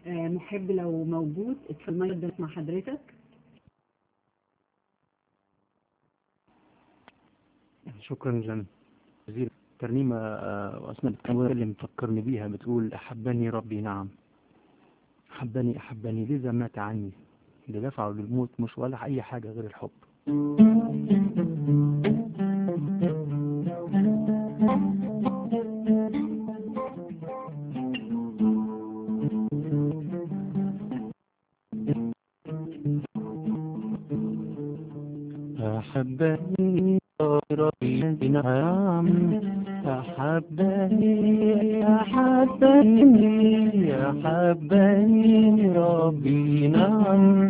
آه، محب لو موجود اتفضل المايك مع حضرتك شكرا جزيلا ترنيمة آه، وأسماء الكلمة اللي مفكرني بيها بتقول أحبني ربي نعم أحبني أحبني لذا مات عني اللي دفعه للموت مش ولا أي حاجة غير الحب أحبني ربي نعم أحبني أحبني أحبني ربي نعم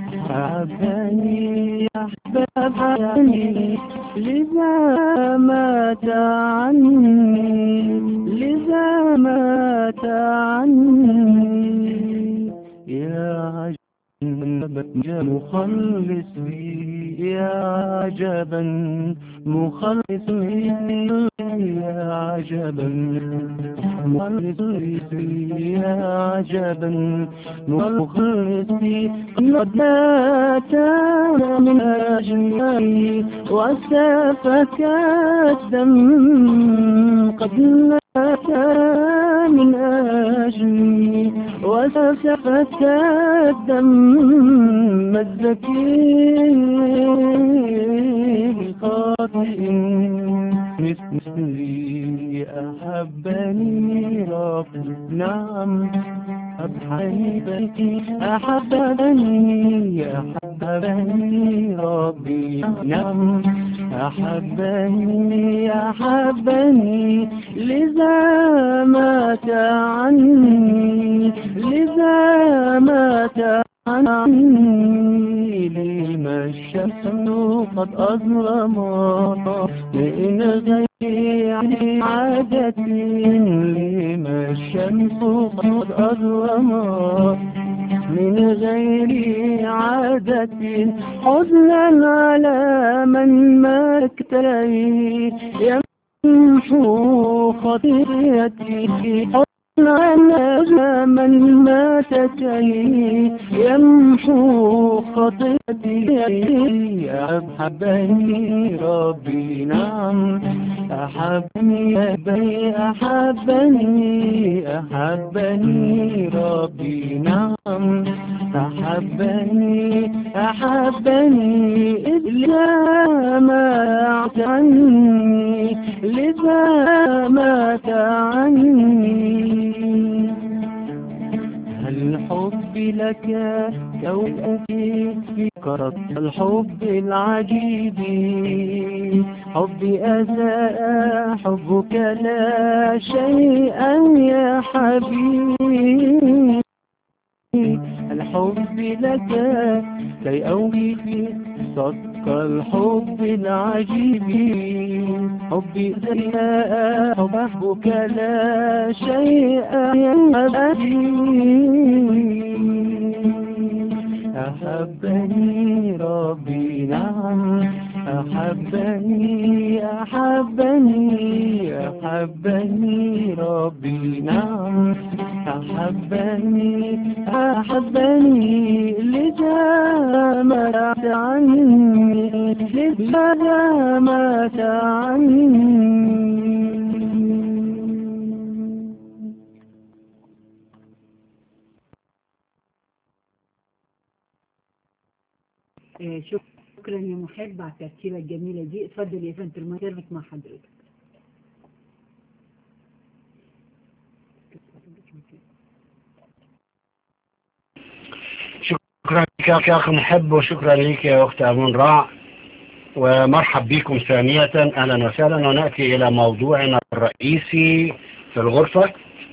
أحبني أحبني لذا مات عني لذا مات عني يا عجبا مخلصي يا عجبا مخلصي يا عجبا مخلصي يا عجبا مخلصي قد مات من أجلي وسفك الدم قد مات من أجلي وسفك الدم الزكي بخاطئ مثلي أحبني ربي نعم أبحني بيتي أحبني أحبني ربي نعم أحبني أحبني لذا مات عني لذا مات عني لما الشمس قد أظلمت من غير عادتي لما الشمس قد أظلمت من غير عادة حزنا على من مات لي يمحو خطيئتي على من مات لي يمحو خطيئتي أحبني ربي نعم أحبني أبي أحبني أحبني ربي نعم أحبني أحبني إذا مات عني لذا مات عني هل حبي لك كوكبي في كرة الحب العجيب حبي أزاء حبك لا شيئا يا حبيبي الحب لك كي أوفي في صدق الحب العجيب حبي زياء حبك لا شيء أحبني ربي نعم أحبني أحبني أحبني ربي نعم أحبني أحبني لذا مات عني لذا مات عني آه، شكرا يا محب على الترتيبة الجميلة دي اتفضل يا فندم المايك مع حضرتك شكرا لك يا أخي محب وشكرا لك يا أخت أمون راع ومرحب بكم ثانية أهلا وسهلا ونأتي إلى موضوعنا الرئيسي في الغرفة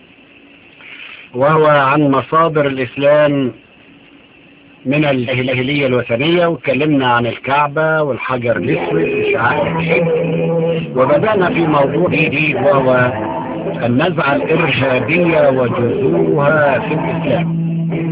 وهو عن مصادر الإسلام من الجاهلية الوثنية وتكلمنا عن الكعبة والحجر الأسود وشعائر الحج وبدأنا في موضوع جديد وهو النزعة الإرهابية وجذورها في الإسلام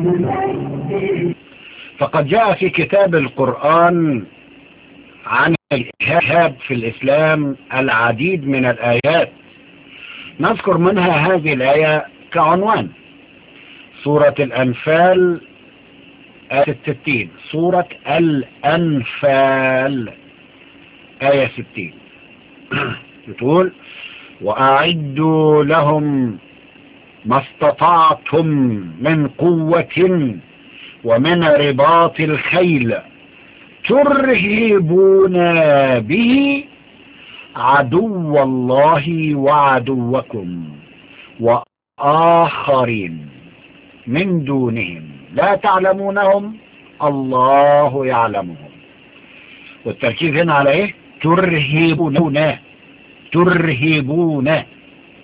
فقد جاء في كتاب القرآن عن الإرهاب في الإسلام العديد من الآيات نذكر منها هذه الآية كعنوان سورة الأنفال آية 60 سورة الأنفال آية 60 بتقول وأعدوا لهم ما استطعتم من قوة ومن رباط الخيل ترهبون به عدو الله وعدوكم وآخرين من دونهم لا تعلمونهم الله يعلمهم والتركيز هنا على ايه ترهبون ترهبون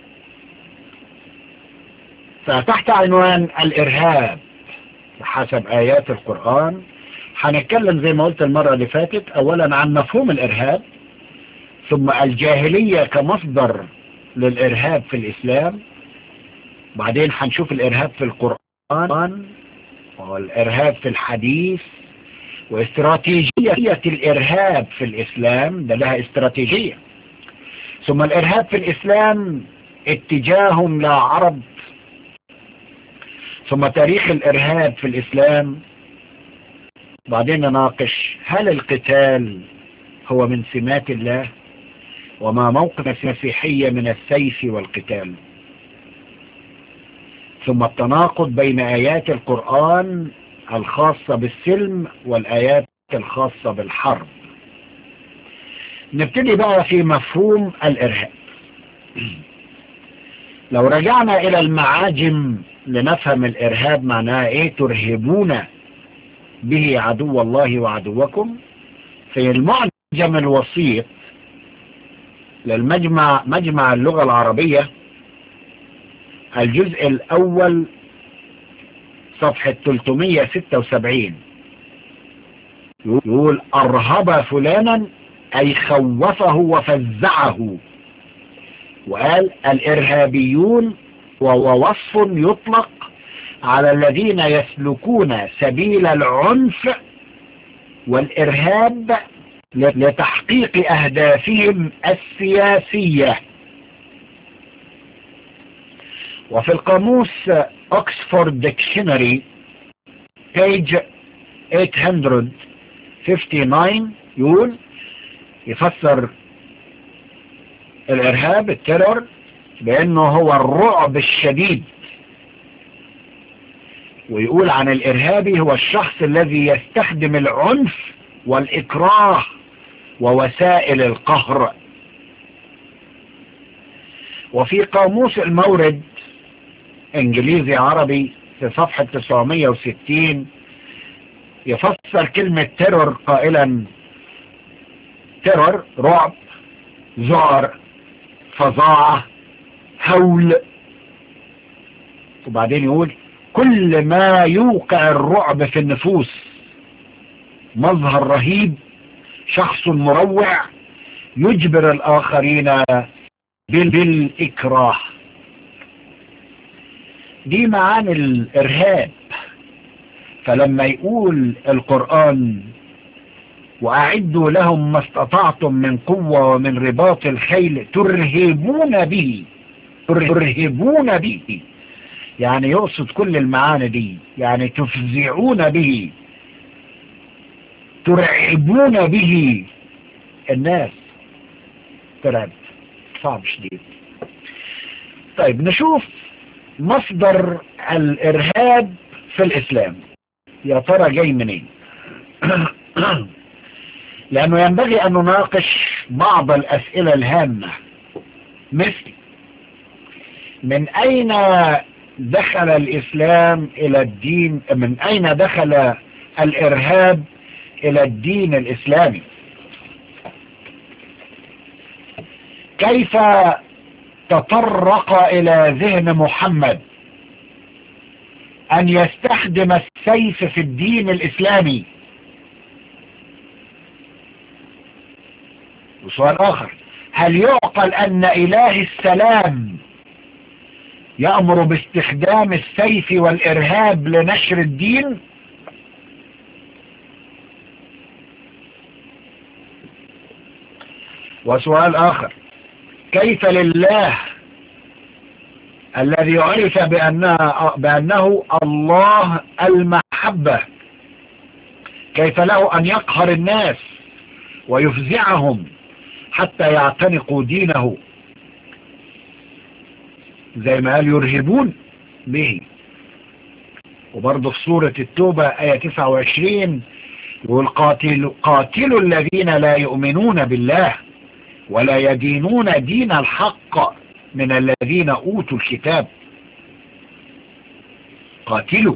فتحت عنوان الارهاب حسب ايات القرآن هنتكلم زي ما قلت المرة اللي فاتت اولا عن مفهوم الارهاب ثم الجاهلية كمصدر للارهاب في الاسلام بعدين هنشوف الارهاب في القرآن والارهاب في الحديث واستراتيجية الارهاب في الاسلام ده لها استراتيجية ثم الارهاب في الاسلام اتجاه لا عرض ثم تاريخ الارهاب في الاسلام بعدين نناقش هل القتال هو من سمات الله وما موقف المسيحية من السيف والقتال ثم التناقض بين آيات القرآن الخاصة بالسلم والآيات الخاصة بالحرب نبتدي بقى في مفهوم الإرهاب لو رجعنا إلى المعاجم لنفهم الإرهاب معناها إيه ترهبون به عدو الله وعدوكم في المعجم الوسيط للمجمع مجمع اللغة العربية الجزء الأول صفحة 376 يقول أرهب فلانا أي خوفه وفزعه وقال الإرهابيون وهو وصف يطلق على الذين يسلكون سبيل العنف والإرهاب لتحقيق أهدافهم السياسية وفي القاموس أكسفورد ديكشنري page 859 يقول يفسر الإرهاب الترور بأنه هو الرعب الشديد ويقول عن الإرهابي هو الشخص الذي يستخدم العنف والإكراه ووسائل القهر وفي قاموس المورد انجليزي عربي في صفحة 960 يفسر كلمة تيرور قائلا تيرور رعب ذعر فظاعة هول وبعدين يقول كل ما يوقع الرعب في النفوس مظهر رهيب شخص مروع يجبر الآخرين بالإكراه دي معاني الإرهاب فلما يقول القرآن وأعدوا لهم ما استطعتم من قوة ومن رباط الخيل ترهبون به ترهبون به يعني يقصد كل المعاني دي يعني تفزعون به ترعبون به الناس ترعب صعب شديد طيب نشوف مصدر الإرهاب في الإسلام يا ترى جاي منين لأنه ينبغي أن نناقش بعض الأسئلة الهامة مثل من أين دخل الإسلام إلى الدين من أين دخل الإرهاب إلى الدين الإسلامي كيف تطرق إلى ذهن محمد أن يستخدم السيف في الدين الإسلامي وسؤال آخر هل يعقل أن إله السلام يأمر باستخدام السيف والإرهاب لنشر الدين وسؤال آخر كيف لله الذي عرف بأنه, بأنه الله المحبة كيف له أن يقهر الناس ويفزعهم حتى يعتنقوا دينه زي ما قال يرهبون به وبرضه في سورة التوبة آية 29 يقول قاتل قاتلوا الذين لا يؤمنون بالله ولا يدينون دين الحق من الذين أوتوا الكتاب قاتلوا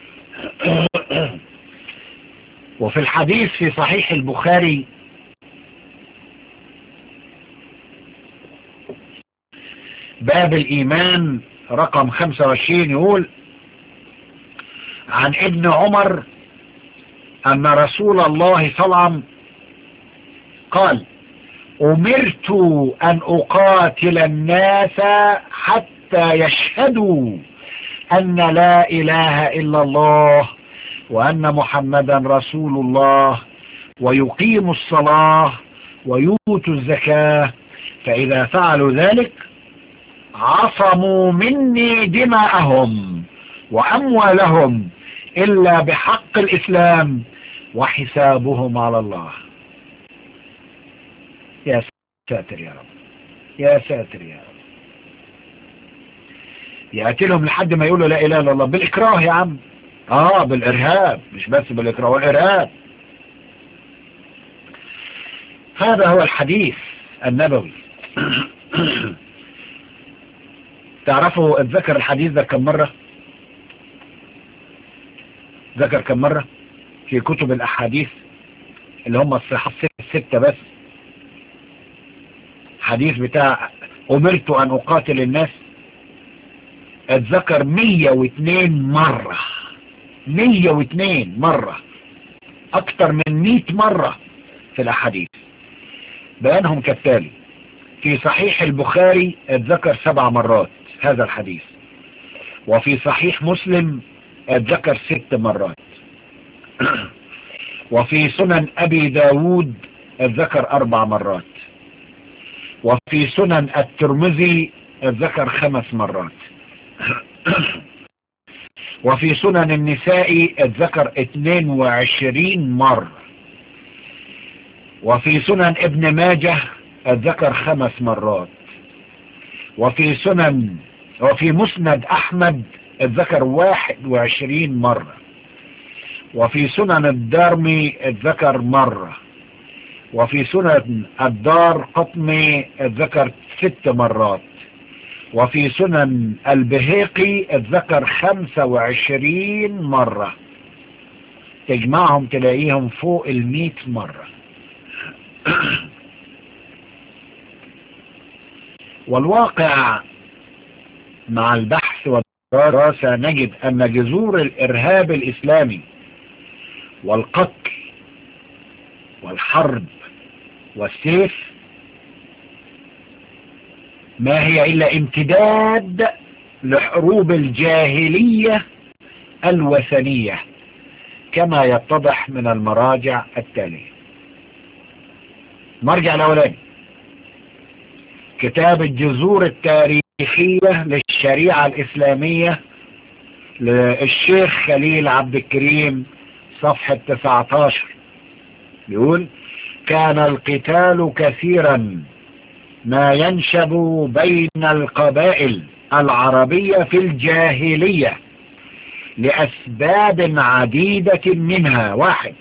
وفي الحديث في صحيح البخاري باب الإيمان رقم 25 يقول عن ابن عمر أن رسول الله صلى الله عليه وسلم قال أمرت أن أقاتل الناس حتى يشهدوا أن لا إله إلا الله وأن محمدا رسول الله ويقيموا الصلاة ويؤتوا الزكاة فإذا فعلوا ذلك عصموا مني دماءهم وأموالهم إلا بحق الإسلام وحسابهم على الله يا ساتر يا رب يا ساتر يا رب يقتلهم لحد ما يقولوا لا إله إلا الله بالإكراه يا عم آه بالإرهاب مش بس بالإكراه والإرهاب هذا هو الحديث النبوي تعرفوا اتذكر الحديث ده كم مرة ذكر كم مرة في كتب الأحاديث اللي هم الصحة الستة بس حديث بتاع أمرت أن أقاتل الناس اتذكر مية واتنين مرة مية واتنين مرة أكتر من مية مرة في الأحاديث بيانهم كالتالي في صحيح البخاري اتذكر سبع مرات هذا الحديث وفي صحيح مسلم اتذكر ست مرات وفي سنن أبي داود اتذكر أربع مرات وفي سنن الترمذي اتذكر خمس مرات وفي سنن النساء اتذكر 22 مرة وفي سنن ابن ماجه اتذكر خمس مرات وفي سنن وفي مسند احمد اتذكر 21 مرة وفي سنن الدارمي اتذكر مرة وفي سنن الدار قطمي اتذكر ست مرات وفي سنن البهيقي اتذكر خمسة وعشرين مرة تجمعهم تلاقيهم فوق المية مرة والواقع مع البحث والدراسة نجد أن جذور الإرهاب الإسلامي والقتل والحرب والسيف ما هي إلا امتداد لحروب الجاهلية الوثنية كما يتضح من المراجع التالية مرجع الأولاني كتاب الجذور التاريخية للشريعة الإسلامية للشيخ خليل عبد الكريم صفحة 19 يقول كان القتال كثيرا ما ينشب بين القبائل العربية في الجاهلية لأسباب عديدة منها واحد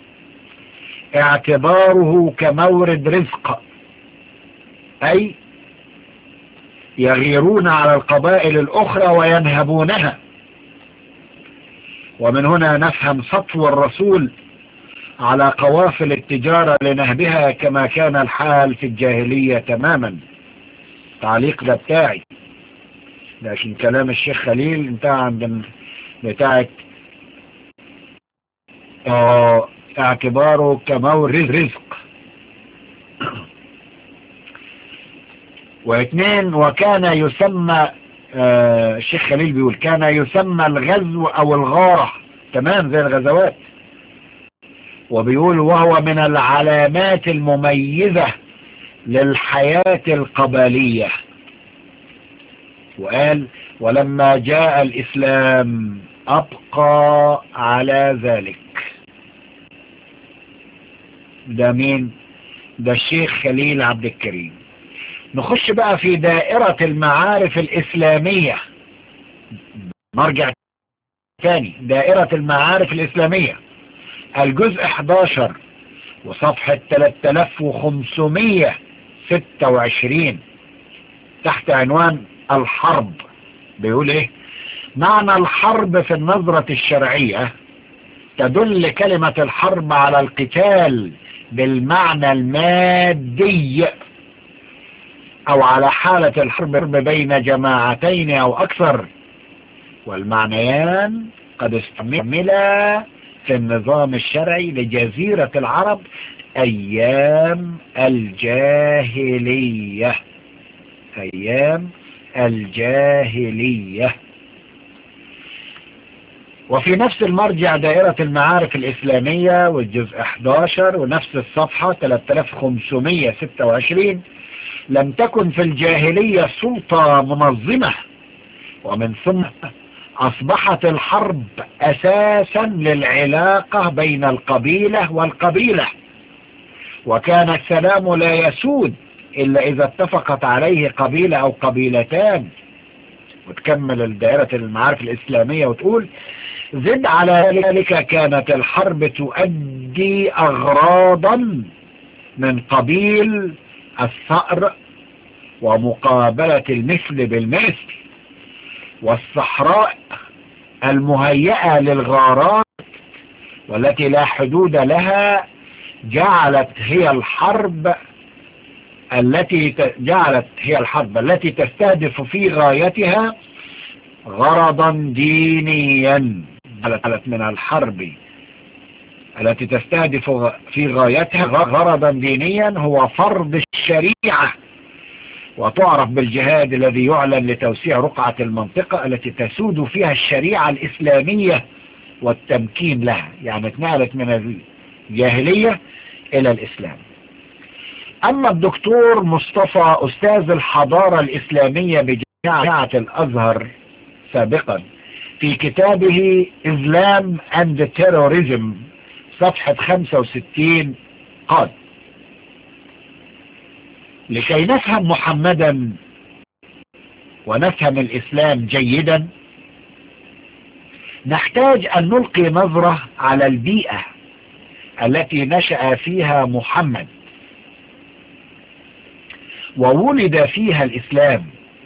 اعتباره كمورد رزق أي يغيرون على القبائل الأخرى وينهبونها ومن هنا نفهم سطو الرسول على قوافل التجارة لنهبها كما كان الحال في الجاهلية تماما تعليق ده بتاعي لكن كلام الشيخ خليل انتهى عند بتاعت اه اعتباره كمورد رزق واثنين وكان يسمى آه الشيخ خليل بيقول كان يسمى الغزو او الغارة تمام زي الغزوات وبيقول وهو من العلامات المميزة للحياة القبلية وقال ولما جاء الإسلام أبقى على ذلك ده مين ده الشيخ خليل عبد الكريم نخش بقى في دائرة المعارف الإسلامية نرجع تاني دائرة المعارف الإسلامية الجزء 11 وصفحة 3526 تحت عنوان الحرب بيقول ايه معنى الحرب في النظرة الشرعية تدل كلمة الحرب على القتال بالمعنى المادي او على حالة الحرب بين جماعتين او اكثر والمعنيان قد استعملا في النظام الشرعي لجزيرة العرب ايام الجاهلية ايام الجاهلية وفي نفس المرجع دائرة المعارف الإسلامية والجزء 11 ونفس الصفحة 3526 لم تكن في الجاهلية سلطة منظمة ومن ثم أصبحت الحرب أساسا للعلاقة بين القبيلة والقبيلة وكان السلام لا يسود إلا إذا اتفقت عليه قبيلة أو قبيلتان وتكمل الدائرة المعارف الإسلامية وتقول زد على ذلك كانت الحرب تؤدي أغراضا من قبيل الثأر ومقابلة المثل بالمثل والصحراء المهيئة للغارات والتي لا حدود لها جعلت هي الحرب التي جعلت هي الحرب التي تستهدف في غايتها غرضا دينيا جعلت من الحرب التي تستهدف في غايتها غرضا دينيا هو فرض الشريعة وتعرف بالجهاد الذي يعلن لتوسيع رقعة المنطقة التي تسود فيها الشريعة الإسلامية والتمكين لها يعني اتنقلت من الجاهلية إلى الإسلام أما الدكتور مصطفى أستاذ الحضارة الإسلامية بجامعة الأزهر سابقا في كتابه إسلام and Terrorism صفحة 65 قال لكي نفهم محمدا ونفهم الإسلام جيدا نحتاج أن نلقي نظرة على البيئة التي نشأ فيها محمد وولد فيها الإسلام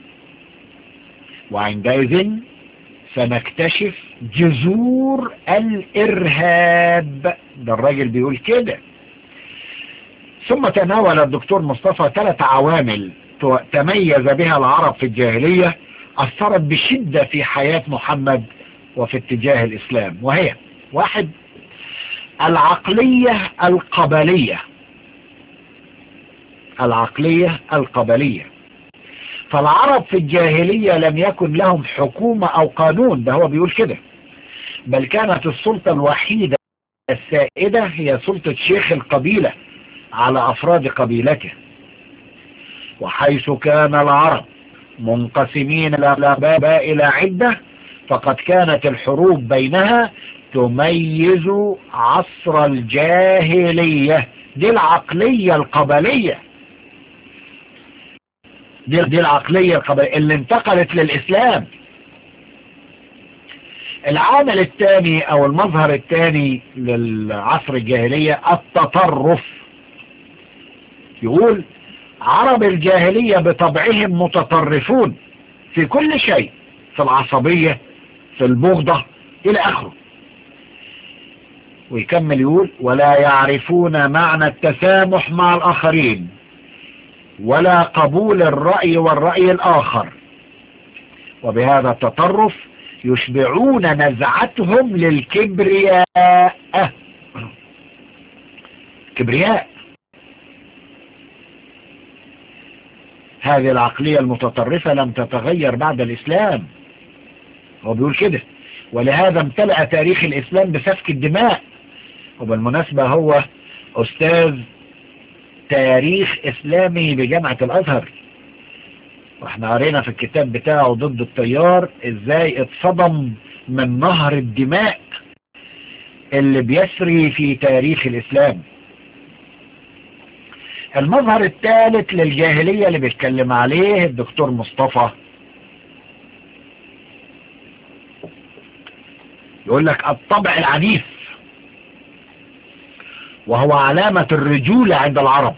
وعندئذ سنكتشف جذور الإرهاب ده الراجل بيقول كده ثم تناول الدكتور مصطفى ثلاث عوامل تميز بها العرب في الجاهلية أثرت بشدة في حياة محمد وفي اتجاه الإسلام وهي واحد العقلية القبلية العقلية القبلية فالعرب في الجاهلية لم يكن لهم حكومة أو قانون ده هو بيقول كده بل كانت السلطة الوحيدة السائدة هي سلطة شيخ القبيلة على أفراد قبيلته وحيث كان العرب منقسمين إلى عدة فقد كانت الحروب بينها تميز عصر الجاهلية دي العقلية القبلية دي, دي العقلية القبلية اللي انتقلت للإسلام العامل الثاني او المظهر الثاني للعصر الجاهلية التطرف يقول عرب الجاهلية بطبعهم متطرفون في كل شيء في العصبية في البغضة الى اخره ويكمل يقول ولا يعرفون معنى التسامح مع الاخرين ولا قبول الرأي والرأي الاخر وبهذا التطرف يشبعون نزعتهم للكبرياء كبرياء هذه العقلية المتطرفة لم تتغير بعد الإسلام هو بيقول كده ولهذا امتلأ تاريخ الإسلام بسفك الدماء وبالمناسبة هو أستاذ تاريخ إسلامي بجامعة الأزهر واحنا قرينا في الكتاب بتاعه ضد التيار ازاي اتصدم من نهر الدماء اللي بيسري في تاريخ الاسلام المظهر الثالث للجاهلية اللي بيتكلم عليه الدكتور مصطفى يقول لك الطبع العنيف وهو علامة الرجولة عند العرب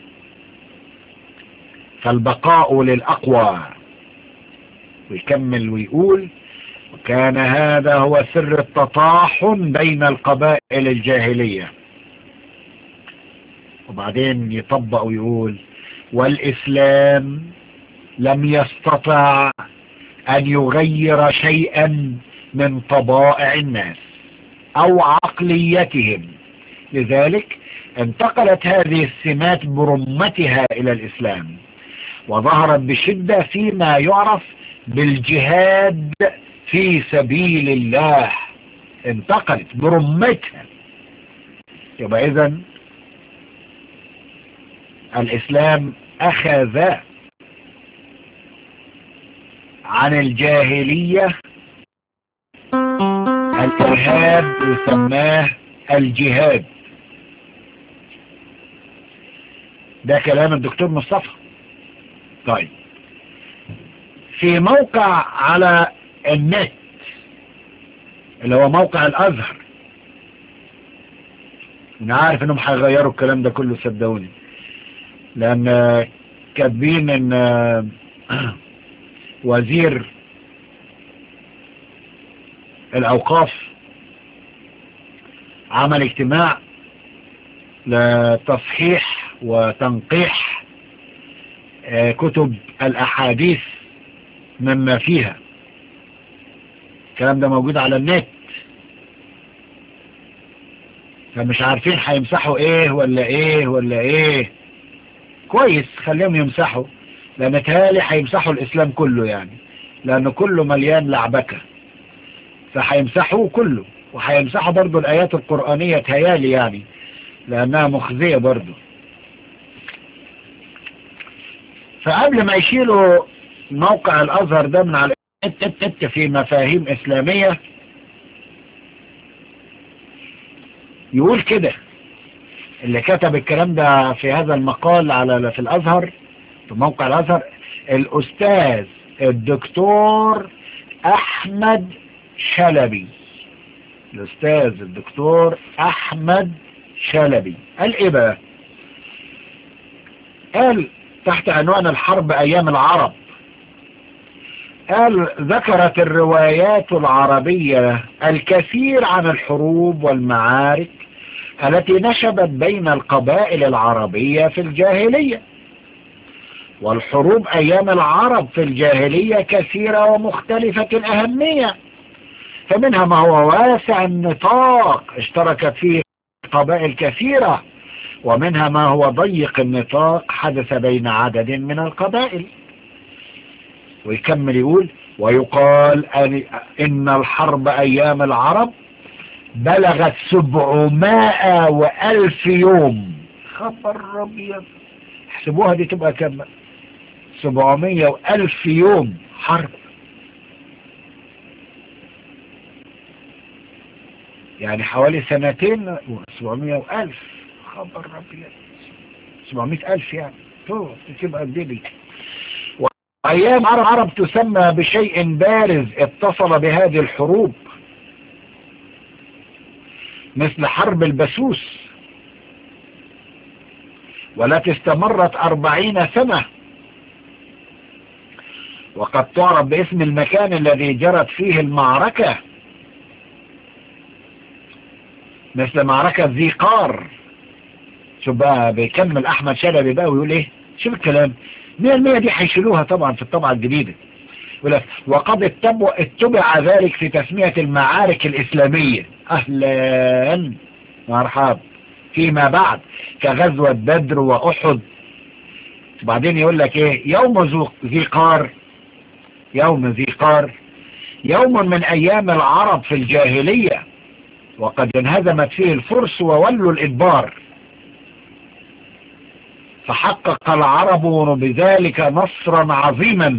فالبقاء للأقوى ويكمل ويقول وكان هذا هو سر التطاحن بين القبائل الجاهلية وبعدين يطبق ويقول والإسلام لم يستطع أن يغير شيئا من طبائع الناس أو عقليتهم لذلك انتقلت هذه السمات برمتها إلى الإسلام وظهرت بشدة فيما يعرف بالجهاد في سبيل الله انتقلت برمتها يبقى إذن الإسلام أخذ عن الجاهلية الإرهاب يسماه الجهاد ده كلام الدكتور مصطفى طيب في موقع على النت اللي هو موقع الأزهر أنا عارف إنهم هيغيروا الكلام ده كله صدقوني لأن كاتبين إن وزير الأوقاف عمل اجتماع لتصحيح وتنقيح كتب الأحاديث مما فيها الكلام ده موجود على النت فمش عارفين هيمسحوا ايه ولا ايه ولا ايه كويس خليهم يمسحوا لان تهالي هيمسحوا الاسلام كله يعني لانه كله مليان لعبكة فهيمسحوه كله وهيمسحوا برضو الايات القرآنية تهيالي يعني لانها مخزية برضو فقبل ما يشيلوا موقع الازهر ده من على النت في مفاهيم اسلامية يقول كده اللي كتب الكلام ده في هذا المقال على في الازهر في موقع الازهر الاستاذ الدكتور احمد شلبي الاستاذ الدكتور احمد شلبي قال ايه بقى قال تحت عنوان الحرب ايام العرب قال ذكرت الروايات العربية الكثير عن الحروب والمعارك التي نشبت بين القبائل العربية في الجاهلية والحروب أيام العرب في الجاهلية كثيرة ومختلفة الأهمية فمنها ما هو واسع النطاق اشتركت فيه قبائل كثيرة ومنها ما هو ضيق النطاق حدث بين عدد من القبائل ويكمل يقول ويقال ان الحرب ايام العرب بلغت سبعمائة والف يوم خبر ابيض احسبوها دي تبقى كم سبعمية والف يوم حرب يعني حوالي سنتين سبعمية والف خبر ابيض سبعمية الف يعني تو تبقى قد أيام عرب, عرب تسمى بشيء بارز اتصل بهذه الحروب مثل حرب البسوس والتي استمرت أربعين سنة وقد تعرف باسم المكان الذي جرت فيه المعركة مثل معركة ذي قار شوف بقى بيكمل أحمد شلبي بقى ويقول إيه شوف الكلام مية المية دي هيشيلوها طبعا في الطبعة الجديدة وقد اتبع ذلك في تسمية المعارك الإسلامية أهلا مرحبا فيما بعد كغزوة بدر وأحد وبعدين يقول لك ايه يوم ذي قار يوم ذي قار يوم من أيام العرب في الجاهلية وقد انهزمت فيه الفرس وولوا الإدبار فحقق العرب بذلك نصرا عظيما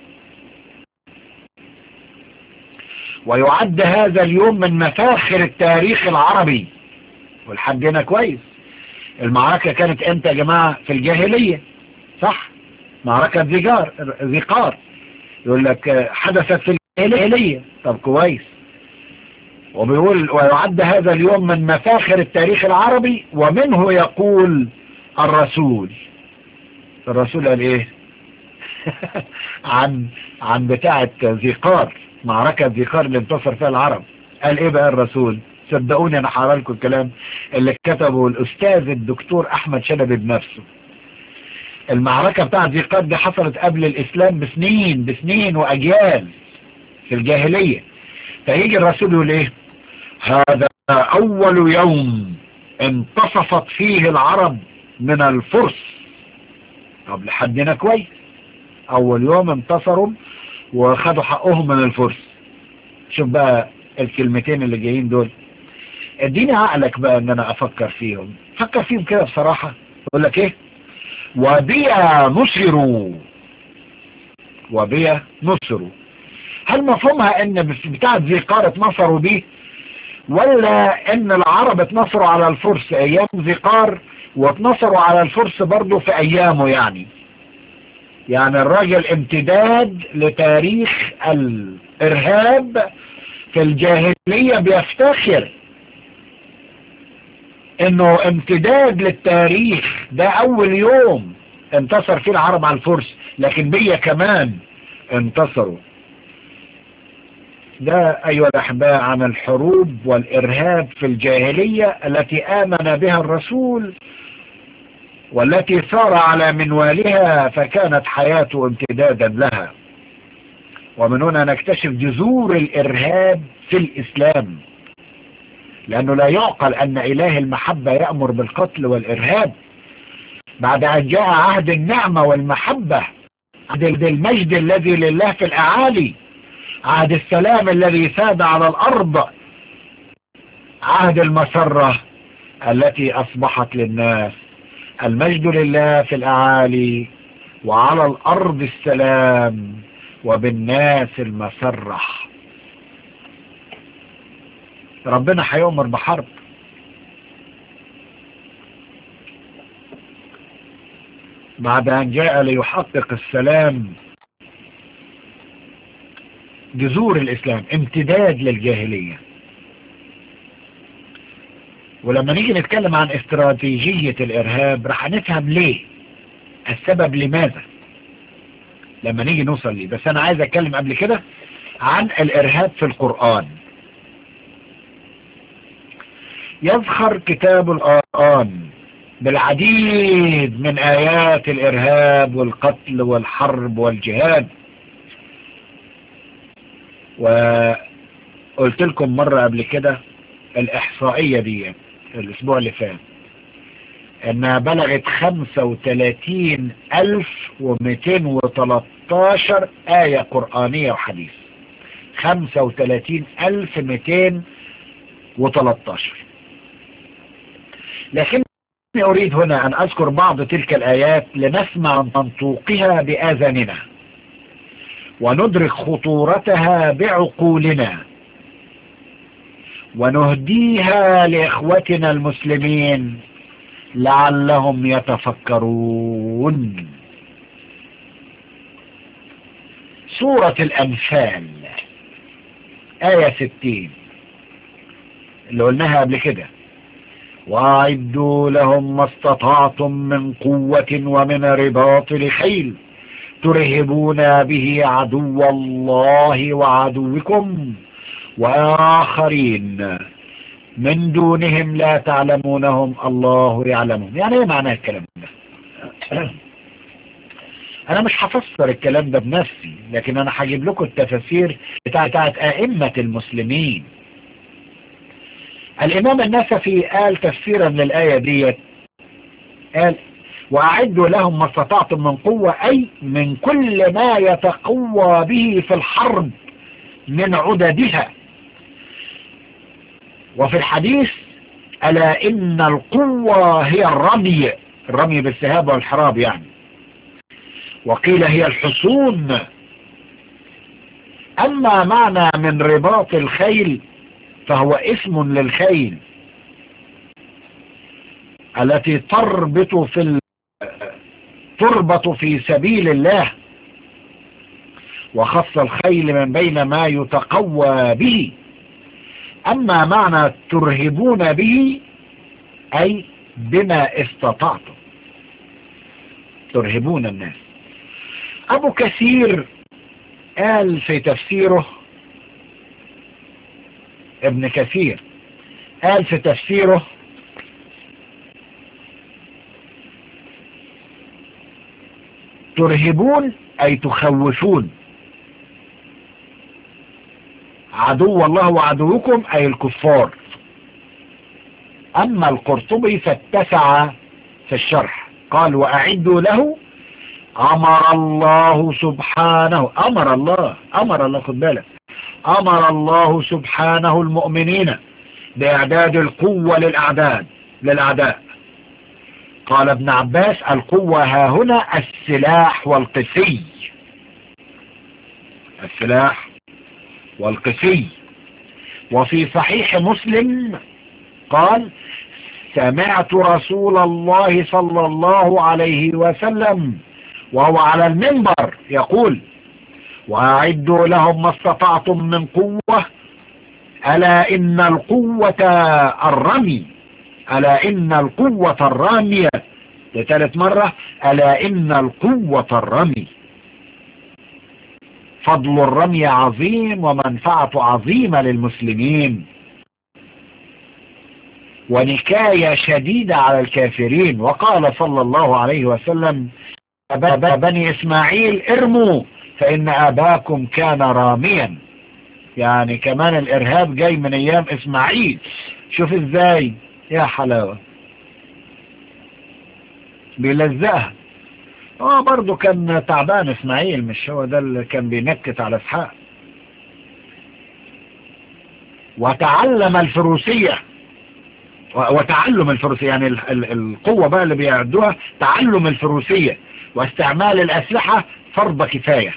ويعد هذا اليوم من مفاخر التاريخ العربي والحد هنا كويس المعركة كانت امتى يا جماعة في الجاهلية صح معركة ذيقار ذيقار يقول لك حدثت في الجاهلية طب كويس وبيقول ويعد هذا اليوم من مفاخر التاريخ العربي ومنه يقول الرسول الرسول قال ايه عن عن بتاعة ذيقار معركة ذيقار اللي انتصر فيها العرب قال ايه بقى الرسول صدقوني انا حرى لكم الكلام اللي كتبه الاستاذ الدكتور احمد شلبي بنفسه المعركة بتاعة ذيقار دي حصلت قبل الاسلام بسنين بسنين واجيال في الجاهلية فيجي الرسول يقول ايه هذا اول يوم انتصفت فيه العرب من الفرس طب لحدنا كويس اول يوم انتصروا وخدوا حقهم من الفرس شوف بقى الكلمتين اللي جايين دول اديني عقلك بقى ان انا افكر فيهم فكر فيهم كده بصراحة يقول لك ايه وبيا نصروا وبيا نصروا هل مفهومها ان بتاعة ذي قارة نصروا بيه ولا ان العرب اتنصروا على الفرس ايام ذي قار واتنصروا على الفرس برضو في ايامه يعني يعني الراجل امتداد لتاريخ الارهاب في الجاهلية بيفتخر انه امتداد للتاريخ ده اول يوم انتصر فيه العرب على الفرس لكن بيا كمان انتصروا ده ايها الاحباء عن الحروب والارهاب في الجاهلية التي امن بها الرسول والتي سار على منوالها فكانت حياته امتدادا لها ومن هنا نكتشف جذور الارهاب في الاسلام لانه لا يعقل ان اله المحبة يأمر بالقتل والارهاب بعد ان جاء عهد النعمة والمحبة عهد المجد الذي لله في الاعالي عهد السلام الذي ساد على الارض عهد المسرة التي اصبحت للناس المجد لله في الاعالي وعلى الارض السلام وبالناس المسرة ربنا هيؤمر بحرب بعد ان جاء ليحقق السلام جذور الاسلام امتداد للجاهلية ولما نيجي نتكلم عن استراتيجية الارهاب رح نفهم ليه السبب لماذا لما نيجي نوصل ليه بس انا عايز اتكلم قبل كده عن الارهاب في القرآن يظهر كتاب القرآن بالعديد من آيات الإرهاب والقتل والحرب والجهاد وقلت لكم مرة قبل كده الإحصائية دي الأسبوع اللي فات انها بلغت 35213 آية قرآنية وحديث 35213 لكن أريد هنا أن أذكر بعض تلك الآيات لنسمع منطوقها بآذاننا وندرك خطورتها بعقولنا ونهديها لإخوتنا المسلمين لعلهم يتفكرون سورة الأنفال آية ستين اللي قلناها قبل كده وأعدوا لهم ما استطعتم من قوة ومن رباط الخيل ترهبون به عدو الله وعدوكم وآخرين من دونهم لا تعلمونهم الله يعلمهم يعني ايه معنى الكلام ده انا مش هفسر الكلام ده بنفسي لكن انا هجيب لكم التفاسير بتاعت ائمة المسلمين الامام النسفي قال تفسيرا للآية ديت قال واعدوا لهم ما استطعتم من قوة اي من كل ما يتقوى به في الحرب من عددها وفي الحديث ألا إن القوة هي الرمي الرمي بالسهاب والحراب يعني وقيل هي الحصون أما معنى من رباط الخيل فهو اسم للخيل التي تربط في ال... تربط في سبيل الله وخص الخيل من بين ما يتقوى به أما معنى ترهبون به أي بما استطعتم ترهبون الناس أبو كثير قال في تفسيره ابن كثير قال في تفسيره ترهبون أي تخوفون عدو الله وعدوكم أي الكفار أما القرطبي فاتسع في الشرح قال وأعدوا له أمر الله سبحانه أمر الله أمر الله خد بالك أمر الله سبحانه المؤمنين بإعداد القوة للأعداد للأعداء قال ابن عباس القوة ها هنا السلاح والقسي السلاح والقسي وفي صحيح مسلم قال سمعت رسول الله صلى الله عليه وسلم وهو على المنبر يقول وأعدوا لهم ما استطعتم من قوة ألا إن القوة الرمي ألا إن القوة الرامية لثالث مرة ألا إن القوة الرمي فضل الرمي عظيم ومنفعة عظيمة للمسلمين ونكاية شديدة على الكافرين وقال صلى الله عليه وسلم أبا بني إسماعيل ارموا فإن أباكم كان راميا يعني كمان الإرهاب جاي من أيام إسماعيل شوف إزاي يا حلاوة بيلزقها اه برضو كان تعبان اسماعيل مش هو ده اللي كان بينكت على اسحاق وتعلم الفروسية وتعلم الفروسية يعني ال ال القوة بقى اللي بيعدوها تعلم الفروسية واستعمال الأسلحة فرض كفاية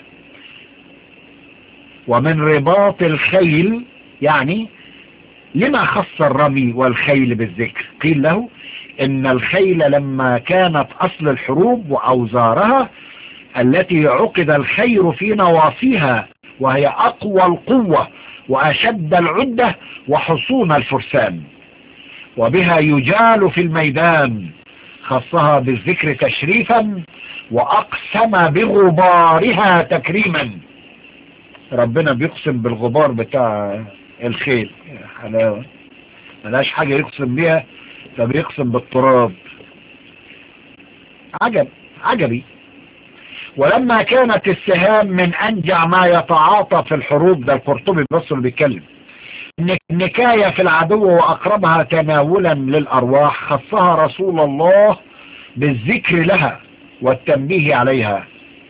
ومن رباط الخيل يعني لما خص الرمي والخيل بالذكر قيل له ان الخيل لما كانت اصل الحروب واوزارها التي عقد الخير في نواصيها وهي اقوى القوة واشد العدة وحصون الفرسان وبها يجال في الميدان خصها بالذكر تشريفا واقسم بغبارها تكريما ربنا بيقسم بالغبار بتاع الخيل حلاوة ملاش حاجة يقسم بيها ده بيقسم بالتراب عجب عجبي ولما كانت السهام من انجع ما يتعاطى في الحروب ده القرطبي بس اللي بيتكلم النكاية في العدو واقربها تناولا للارواح خصها رسول الله بالذكر لها والتنبيه عليها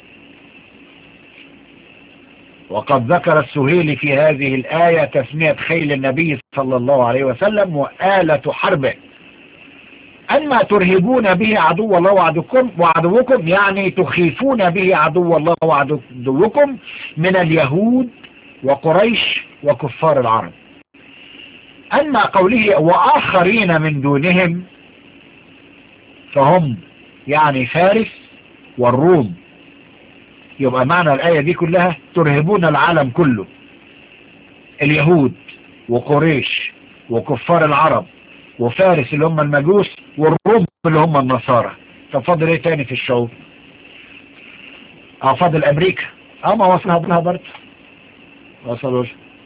وقد ذكر السهيلي في هذه الآية تسمية خيل النبي صلى الله عليه وسلم وآلة حربه أما ترهبون به عدو الله وعدوكم, وعدوكم يعني تخيفون به عدو الله وعدوكم من اليهود وقريش وكفار العرب أما قوله وآخرين من دونهم فهم يعني فارس والروم يبقى معنى الآية دي كلها ترهبون العالم كله اليهود وقريش وكفار العرب وفارس اللي هم المجوس والروم اللي هم النصارى طب فاضل ايه تاني في الشعوب اه فاضل امريكا اه ما وصلها بلها برضه وصلوا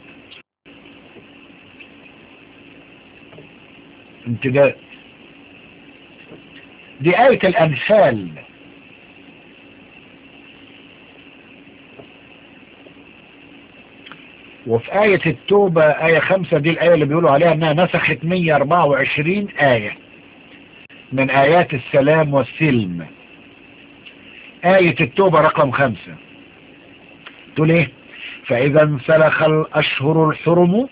امتداد دي آية الأنفال وفي آية التوبة آية خمسة دي الآية اللي بيقولوا عليها انها نسخت 124 آية من آيات السلام والسلم آية التوبة رقم خمسة تقول ايه فإذا انسلخ الأشهر الحرم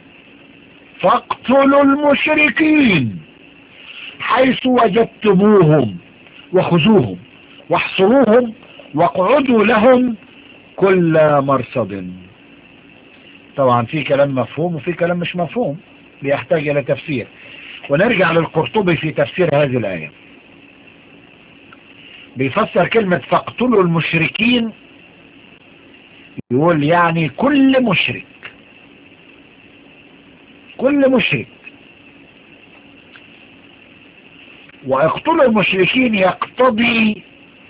فاقتلوا المشركين حيث وجدتموهم وخذوهم واحصروهم واقعدوا لهم كل مرصد طبعا في كلام مفهوم وفي كلام مش مفهوم بيحتاج الى تفسير ونرجع للقرطبي في تفسير هذه الآية بيفسر كلمة فاقتلوا المشركين يقول يعني كل مشرك كل مشرك واقتلوا المشركين يقتضي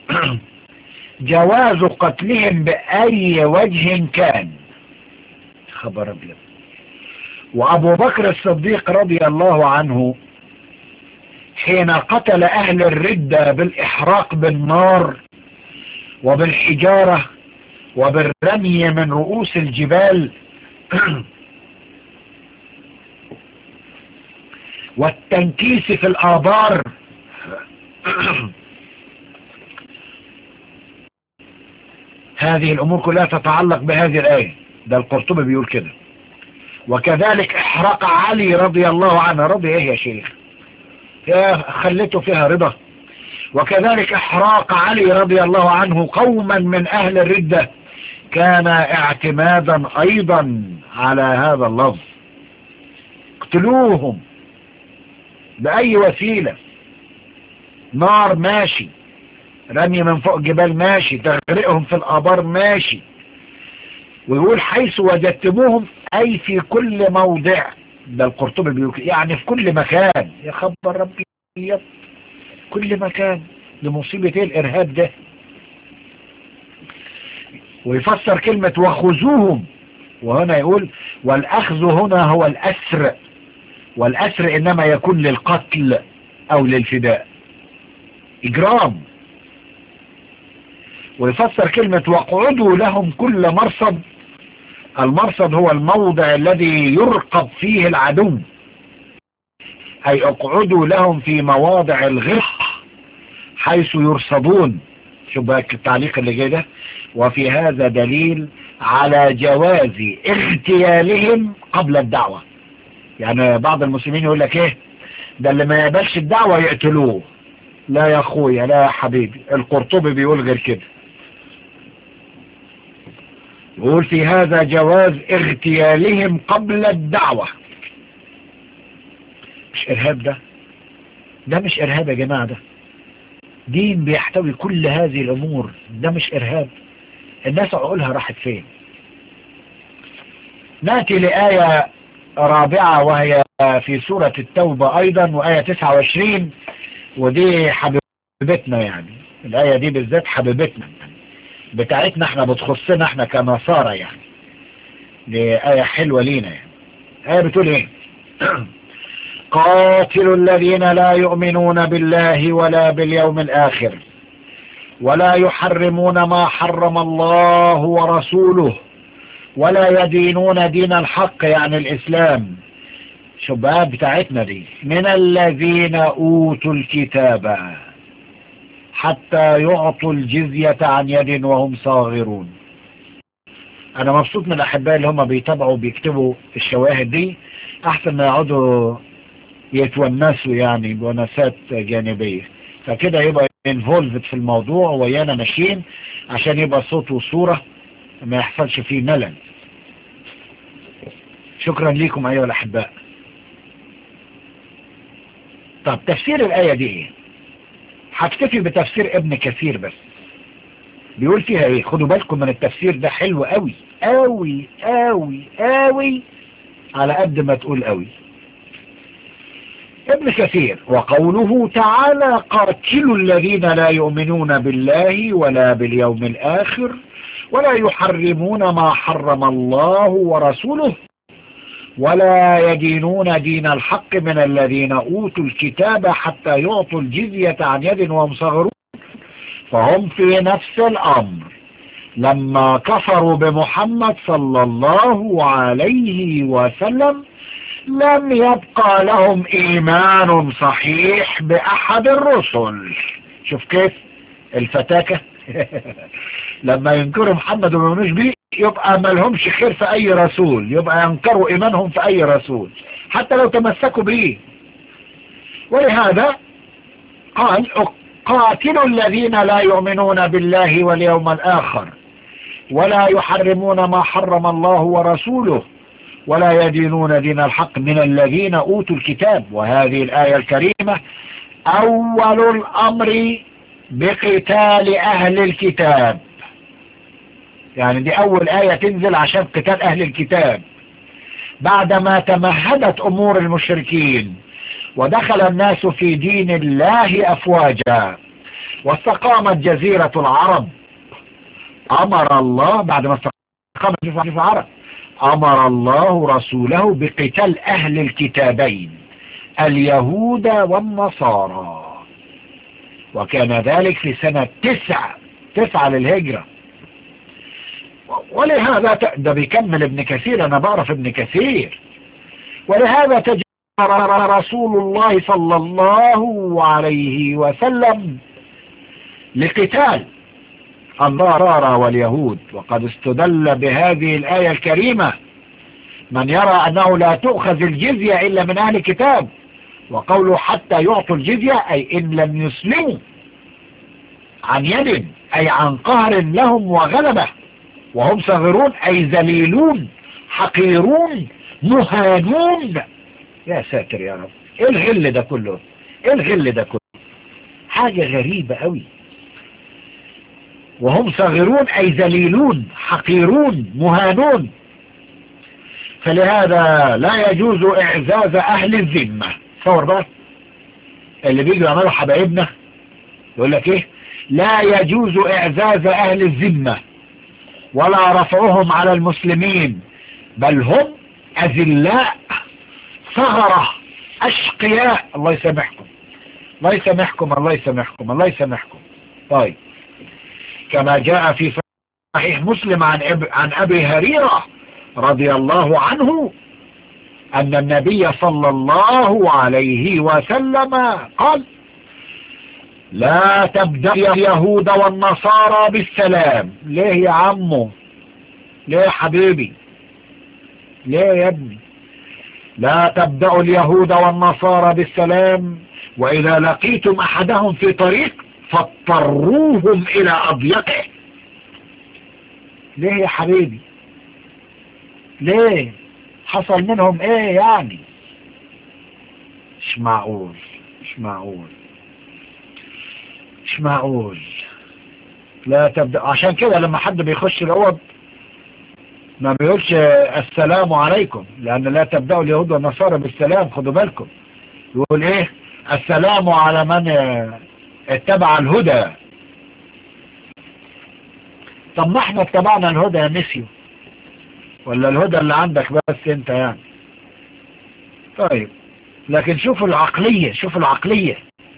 جواز قتلهم بأي وجه كان خبر ابيض وابو بكر الصديق رضي الله عنه حين قتل اهل الردة بالاحراق بالنار وبالحجارة وبالرمي من رؤوس الجبال والتنكيس في الآبار هذه الأمور كلها تتعلق بهذه الآية ده القرطبي بيقول كده وكذلك احرق علي رضي الله عنه رضي ايه يا شيخ يا خلته فيها رضا وكذلك احراق علي رضي الله عنه قوما من اهل الردة كان اعتمادا ايضا على هذا اللفظ اقتلوهم باي وسيلة نار ماشي رمي من فوق جبال ماشي تغرقهم في الابار ماشي ويقول حيث وجدتموهم اي في كل موضع ده القرطبي بيقول يعني في كل مكان يا خبر ربي يب كل مكان لمصيبة ايه الارهاب ده ويفسر كلمة وخذوهم وهنا يقول والاخذ هنا هو الاسر والاسر انما يكون للقتل او للفداء اجرام ويفسر كلمة واقعدوا لهم كل مرصد المرصد هو الموضع الذي يرقب فيه العدو أي اقعدوا لهم في مواضع الغرق حيث يرصدون شوف بقى التعليق اللي جاي ده وفي هذا دليل على جواز اغتيالهم قبل الدعوة يعني بعض المسلمين يقول لك ايه ده اللي ما يقبلش الدعوة يقتلوه لا يا اخويا لا يا حبيبي القرطبي بيقول غير كده يقول في هذا جواز اغتيالهم قبل الدعوة مش ارهاب ده ده مش ارهاب يا جماعة ده دين بيحتوي كل هذه الامور ده مش ارهاب الناس عقولها راحت فين ناتي لآية رابعة وهي في سورة التوبة ايضا وآية 29 ودي حبيبتنا يعني الآية دي بالذات حبيبتنا بتاعتنا احنا بتخصنا احنا كنصارى يعني دي آية حلوة لينا يعني آية بتقول ايه قاتلوا الذين لا يؤمنون بالله ولا باليوم الآخر ولا يحرمون ما حرم الله ورسوله ولا يدينون دين الحق يعني الإسلام شباب بتاعتنا دي من الذين أوتوا الكتاب حتى يعطوا الجزية عن يد وهم صاغرون انا مبسوط من الاحباء اللي هم بيتابعوا بيكتبوا الشواهد دي احسن ما يقعدوا يتونسوا يعني بونسات جانبية فكده يبقى انفولفد في الموضوع ويانا ماشيين عشان يبقى صوت وصورة ما يحصلش فيه ملل شكرا لكم ايها الاحباء طب تفسير الاية دي ايه هكتفي بتفسير ابن كثير بس بيقول فيها ايه خدوا بالكم من التفسير ده حلو قوي قوي قوي قوي على قد ما تقول قوي ابن كثير وقوله تعالى قاتلوا الذين لا يؤمنون بالله ولا باليوم الآخر ولا يحرمون ما حرم الله ورسوله ولا يدينون دين الحق من الذين أوتوا الكتاب حتى يعطوا الجزية عن يد وهم صغرون فهم في نفس الأمر لما كفروا بمحمد صلى الله عليه وسلم لم يبقى لهم إيمان صحيح بأحد الرسل شوف كيف الفتاكة لما ينكروا محمد وما يؤمنوش بيه يبقى ما لهمش خير في اي رسول يبقى ينكروا ايمانهم في اي رسول حتى لو تمسكوا به ولهذا قال قاتلوا الذين لا يؤمنون بالله واليوم الآخر ولا يحرمون ما حرم الله ورسوله ولا يدينون دين الحق من الذين أوتوا الكتاب وهذه الآية الكريمة أول الأمر بقتال أهل الكتاب يعني دي أول آية تنزل عشان قتال أهل الكتاب بعدما تمهدت أمور المشركين ودخل الناس في دين الله أفواجا واستقامت جزيرة العرب أمر الله بعد ما استقامت جزيرة العرب أمر الله رسوله بقتال أهل الكتابين اليهود والنصارى وكان ذلك في سنة تسعة تسعة للهجرة ولهذا ده بيكمل ابن كثير أنا بعرف ابن كثير ولهذا تجد رسول الله صلى الله عليه وسلم لقتال النصارى واليهود وقد استدل بهذه الآية الكريمة من يرى أنه لا تؤخذ الجزية إلا من أهل الكتاب وقوله حتى يعطوا الجزية أي إن لم يسلموا عن يد أي عن قهر لهم وغلبة وهم صغيرون أي ذليلون حقيرون مهانون يا ساتر يا رب ايه الغل ده كله ايه الغل ده كله حاجة غريبة قوي وهم صغيرون اي ذليلون حقيرون مهانون فلهذا لا يجوز اعزاز اهل الذمة صور بقى اللي بيجوا يعملوا حبايبنا يقول لك ايه لا يجوز اعزاز اهل الذمة ولا رفعهم على المسلمين بل هم اذلاء ثغرة اشقياء الله يسامحكم الله يسامحكم الله يسامحكم الله يسامحكم طيب كما جاء في صحيح مسلم عن أب عن ابي هريرة رضي الله عنه ان النبي صلى الله عليه وسلم قال لا تبدأ اليهود والنصارى بالسلام ليه يا عمو ليه يا حبيبي ليه يا ابني لا تبدأ اليهود والنصارى بالسلام وإذا لقيتم أحدهم في طريق فاضطروهم إلى أضيقه ليه يا حبيبي ليه حصل منهم ايه يعني مش معقول مش معقول مش معقول لا تبدأ عشان كده لما حد بيخش الأوض ما بيقولش السلام عليكم لأن لا تبدأوا اليهود والنصارى بالسلام خدوا بالكم يقول ايه السلام على من اتبع الهدى طب ما احنا اتبعنا الهدى يا ميسيو ولا الهدى اللي عندك بس انت يعني طيب لكن شوفوا العقلية شوفوا العقلية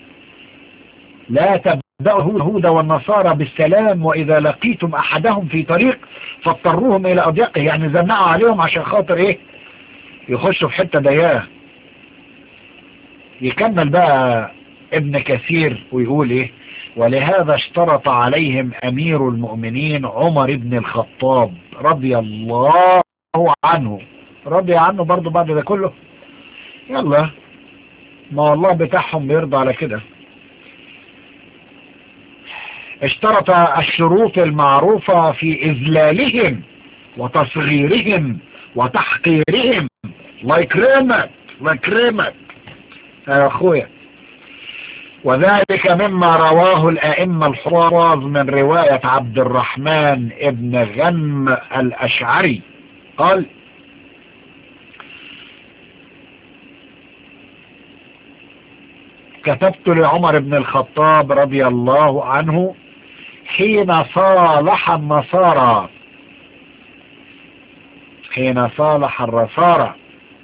لا تبدأوا اليهود والنصارى بالسلام وإذا لقيتم أحدهم في طريق فاضطروهم إلى أضيقه يعني زنقوا عليهم عشان خاطر إيه يخشوا في حتة ضيقة يكمل بقى ابن كثير ويقول إيه ولهذا اشترط عليهم أمير المؤمنين عمر بن الخطاب رضي الله عنه رضي عنه برضو بعد ده كله يلا ما الله بتاعهم بيرضى على كده اشترط الشروط المعروفة في إذلالهم وتصغيرهم وتحقيرهم الله يكرمك الله يكرمك يا أخويا وذلك مما رواه الأئمة الحراز من رواية عبد الرحمن ابن غنم الأشعري قال كتبت لعمر بن الخطاب رضي الله عنه حين صالح النصارى حين صالح الرسارى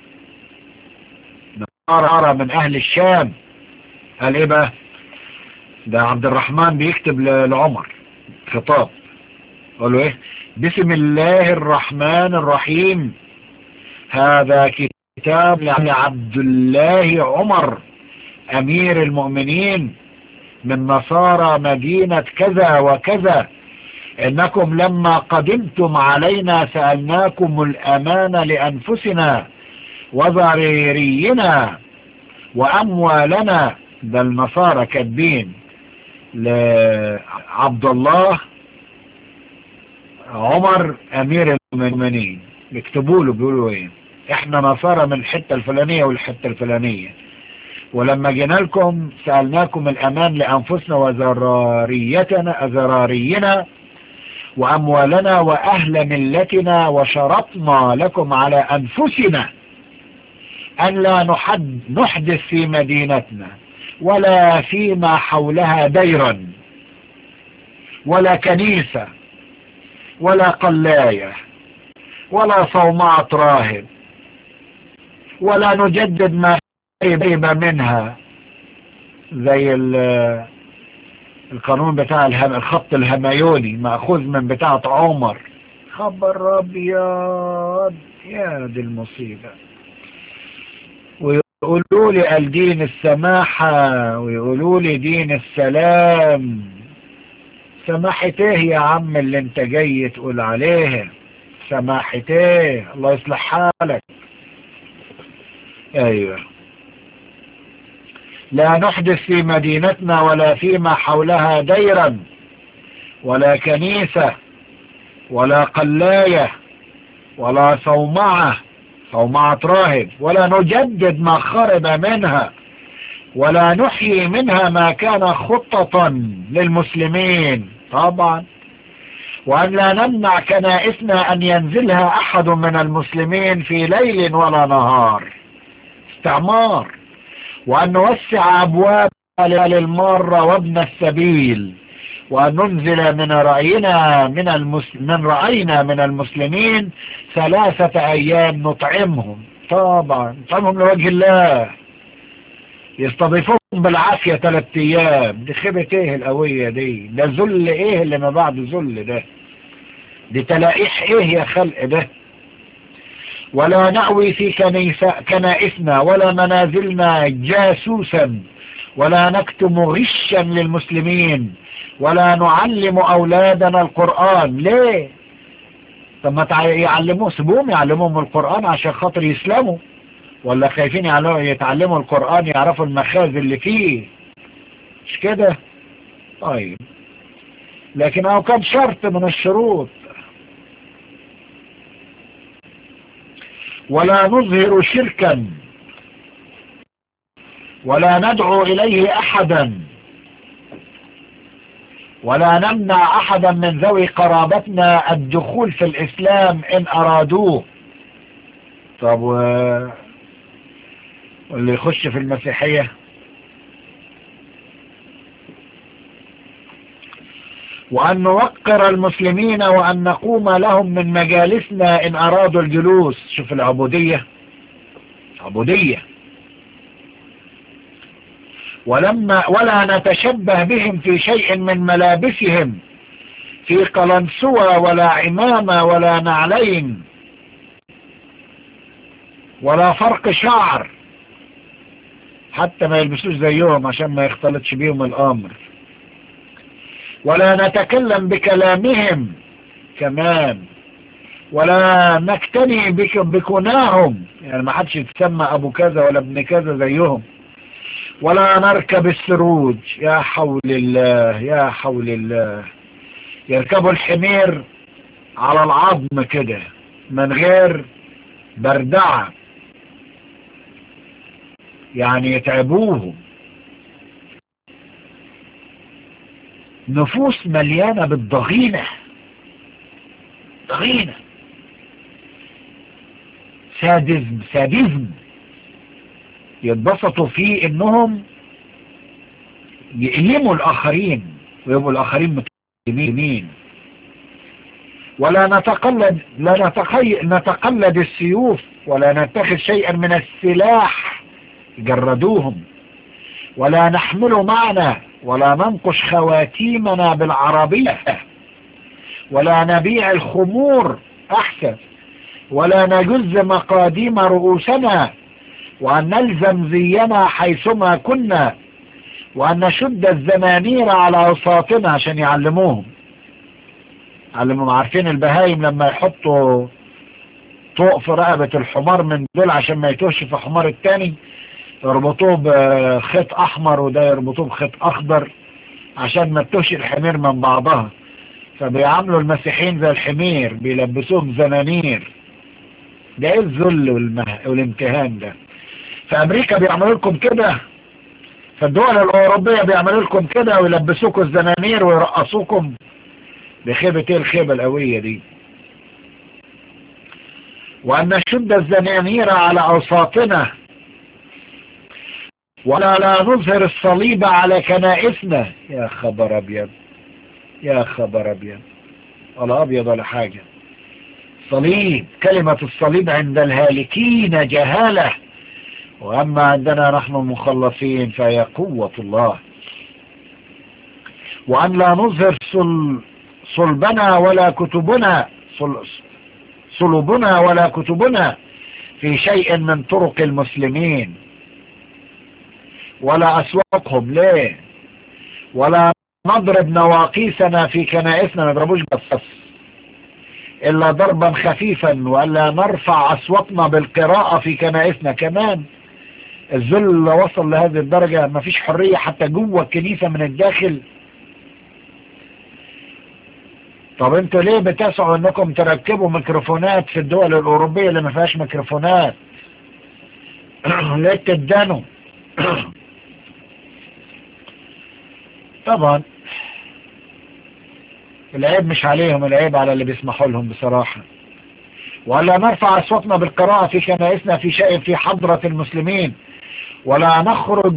نصارى من أهل الشام قال ايه بقى ده عبد الرحمن بيكتب لعمر خطاب قال له ايه بسم الله الرحمن الرحيم هذا كتاب لعبد الله عمر امير المؤمنين من نصارى مدينة كذا وكذا انكم لما قدمتم علينا سألناكم الامان لانفسنا وضريرينا واموالنا ده النصارى كاتبين لعبد الله عمر امير المؤمنين بيكتبوا له بيقولوا ايه احنا نصارى من الحتة الفلانية والحتة الفلانية ولما جينا لكم سألناكم الأمان لأنفسنا وزراريتنا أزرارينا وأموالنا وأهل ملتنا وشرطنا لكم على أنفسنا أن لا نحد نحدث في مدينتنا ولا فيما حولها ديرا ولا كنيسة ولا قلاية ولا صومعة راهب ولا نجدد ما قريب منها زي القانون بتاع الخط الهمايوني مأخوذ من بتاعة عمر خبر ابيض يا دي المصيبة ويقولوا لي الدين السماحة ويقولوا لي دين السلام سماحة ايه يا عم اللي انت جاي تقول عليها سماحة ايه الله يصلح حالك ايوه لا نحدث في مدينتنا ولا فيما حولها ديرا ولا كنيسة ولا قلاية ولا صومعة صومعة راهب ولا نجدد ما خرب منها ولا نحيي منها ما كان خطة للمسلمين طبعا وأن لا نمنع كنائسنا أن ينزلها أحد من المسلمين في ليل ولا نهار استعمار وأن نوسع أبواب للمارة وابن السبيل وأن ننزل من رأينا من, المس... من رأينا من المسلمين ثلاثة أيام نطعمهم طبعا نطعمهم لوجه الله يستضيفوهم بالعافية ثلاثة أيام دي خيبة ايه القوية دي ده ذل ايه اللي ما بعد ذل ده دي تلائح ايه يا خلق ده ولا نأوي في كنيسة كنائسنا ولا منازلنا جاسوسا ولا نكتم غشا للمسلمين ولا نعلم أولادنا القرآن ليه طب ما يعلموه سيبوهم يعلموهم القرآن عشان خاطر يسلموا ولا خايفين يتعلموا القرآن يعرفوا المخازن اللي فيه مش كده طيب لكن هو كان شرط من الشروط ولا نظهر شركا ولا ندعو إليه أحدا ولا نمنع أحدا من ذوي قرابتنا الدخول في الإسلام إن أرادوه طب و... واللي يخش في المسيحية وأن نوقر المسلمين وأن نقوم لهم من مجالسنا إن أرادوا الجلوس شوف العبودية عبودية ولما ولا نتشبه بهم في شيء من ملابسهم في قلنسوة ولا عمامة ولا نعلين ولا فرق شعر حتى ما يلبسوش زيهم عشان ما يختلطش بيهم الامر ولا نتكلم بكلامهم كمان ولا نكتني بك بكناهم يعني ما حدش يتسمى ابو كذا ولا ابن كذا زيهم ولا نركب السروج يا حول الله يا حول الله يركبوا الحمير على العظم كده من غير بردعة يعني يتعبوهم نفوس مليانة بالضغينة ضغينة سادزم سادزم يتبسطوا في انهم يألموا الاخرين ويبقوا الاخرين متألمين ولا نتقلد لا نتخي... نتقلد السيوف ولا نتخذ شيئا من السلاح جردوهم ولا نحمل معنا ولا ننقش خواتيمنا بالعربية ولا نبيع الخمور أحسن ولا نجز مقاديم رؤوسنا وأن نلزم زينا حيثما كنا وأن نشد الزمانير على أوساطنا عشان يعلموهم علمهم عارفين البهايم لما يحطوا طوق في رقبة الحمار من دول عشان ما يتوهش في حمار التاني يربطوه بخيط احمر وده يربطوه بخيط اخضر عشان ما تتوش الحمير من بعضها فبيعاملوا المسيحيين زي الحمير بيلبسوهم زنانير ده ايه الذل والمه... والامتهان ده في امريكا بيعملوا لكم كده في الدول الاوروبية بيعملوا لكم كده ويلبسوكم الزنانير ويرقصوكم بخيبة ايه الخيبة القوية دي وان نشد الزنانير على اوساطنا ولا لا نظهر الصليب على كنائسنا يا خبر ابيض يا خبر ابيض ولا ابيض ولا حاجة صليب كلمة الصليب عند الهالكين جهالة واما عندنا نحن المخلصين فهي قوة الله وان لا نظهر صل صلبنا ولا كتبنا صل صلبنا ولا كتبنا في شيء من طرق المسلمين ولا أسواقهم ليه ولا نضرب نواقيسنا في كنائسنا ما نضربوش بالصص إلا ضربا خفيفا ولا نرفع أصواتنا بالقراءة في كنائسنا كمان الذل وصل لهذه الدرجة ما فيش حرية حتى جوه الكنيسة من الداخل طب انتوا ليه بتسعوا انكم تركبوا ميكروفونات في الدول الاوروبية اللي ما فيهاش ميكروفونات ليه تدانوا طبعا العيب مش عليهم العيب على اللي بيسمحوا لهم بصراحة ولا نرفع أصواتنا بالقراءة في كنائسنا في شيء في حضرة المسلمين ولا نخرج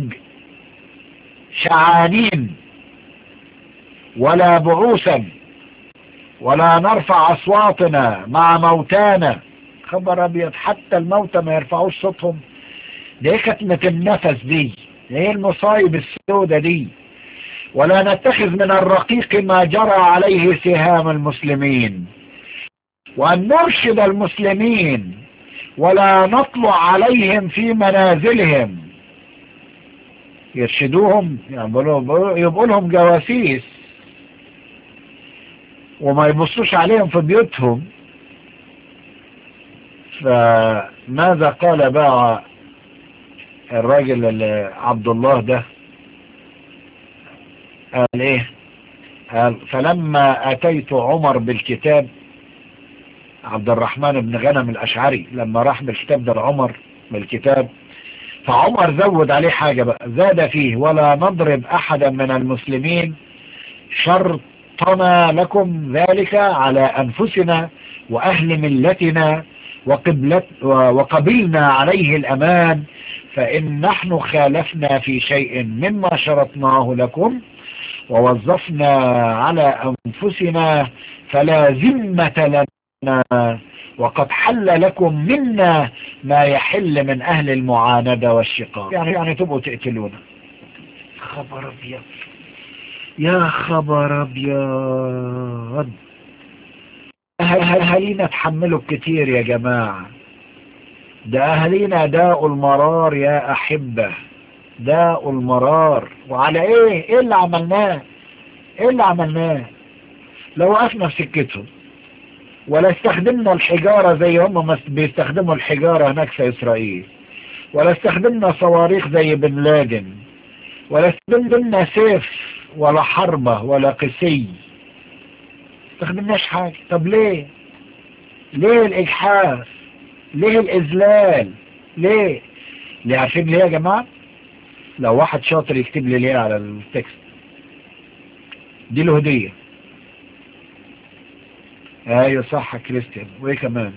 شعانين ولا بعوثا ولا نرفع أصواتنا مع موتانا خبر أبيض حتى الموتى ما يرفعوش صوتهم دي كتمة النفس دي ايه المصايب السودة دي ولا نتخذ من الرقيق ما جرى عليه سهام المسلمين وأن نرشد المسلمين ولا نطلع عليهم في منازلهم يرشدوهم يبقوا لهم جواسيس وما يبصوش عليهم في بيوتهم فماذا قال بقى الراجل عبد الله ده قال ايه قال فلما اتيت عمر بالكتاب عبد الرحمن بن غنم الاشعري لما راح بالكتاب ده لعمر بالكتاب فعمر زود عليه حاجة بقى زاد فيه ولا نضرب احدا من المسلمين شرطنا لكم ذلك على انفسنا واهل ملتنا وقبلت وقبلنا عليه الامان فإن نحن خالفنا في شيء مما شرطناه لكم ووظفنا على أنفسنا فلا ذمة لنا وقد حل لكم منا ما يحل من أهل المعاندة والشقاق يعني يعني تبقوا تقتلونا خبر أبيض يا خبر أبيض أهالينا تحملوا كتير يا جماعة ده أهلنا داء المرار يا أحبة داء المرار وعلى إيه إيه اللي عملناه إيه اللي عملناه لو وقفنا في سكتهم ولا استخدمنا الحجارة زي هم بيستخدموا الحجارة هناك في إسرائيل ولا استخدمنا صواريخ زي بن لادن ولا استخدمنا سيف ولا حربة ولا قسي استخدمناش حاجة طب ليه ليه الإجحاف ليه الإذلال ليه ليه عارفين ليه يا جماعة لو واحد شاطر يكتب لي ليه على التكست دي له هدية ايوه صح كريستيان وايه كمان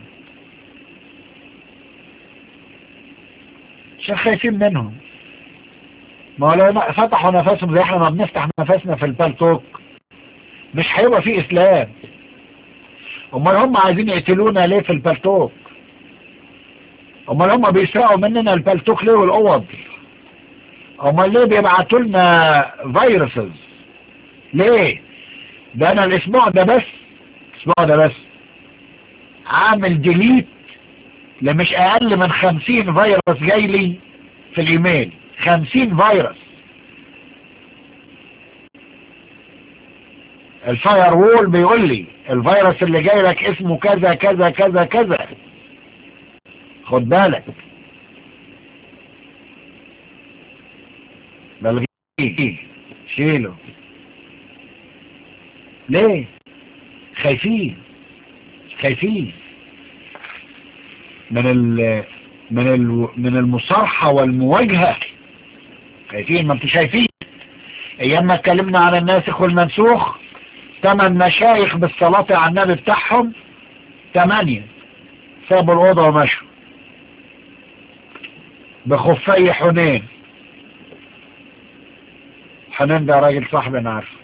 عشان خايفين منهم ما لو فتحوا نفسهم زي احنا ما بنفتح نفسنا في البالتوك مش هيبقى فيه اسلام امال هم عايزين يقتلونا ليه في البالتوك امال هم بيسرقوا مننا البالتوك ليه والاوض امال ليه بيبعتوا لنا فيروسز ليه ده انا الاسبوع ده بس الاسبوع ده بس عامل ديليت لمش اقل من خمسين فيروس جاي لي في الايميل خمسين فيروس الفاير وول بيقول لي الفيروس اللي جاي لك اسمه كذا كذا كذا كذا خد بالك بلغيه شيله ليه خايفين خايفين من ال من ال من المصارحة والمواجهة خايفين ما انتوا شايفين ايام ما اتكلمنا عن الناسخ والمنسوخ ثمان مشايخ بالصلاة على النبي بتاعهم ثمانية سابوا الأوضة ومشوا بخفي حنين حنين ده راجل صاحبي انا عارفه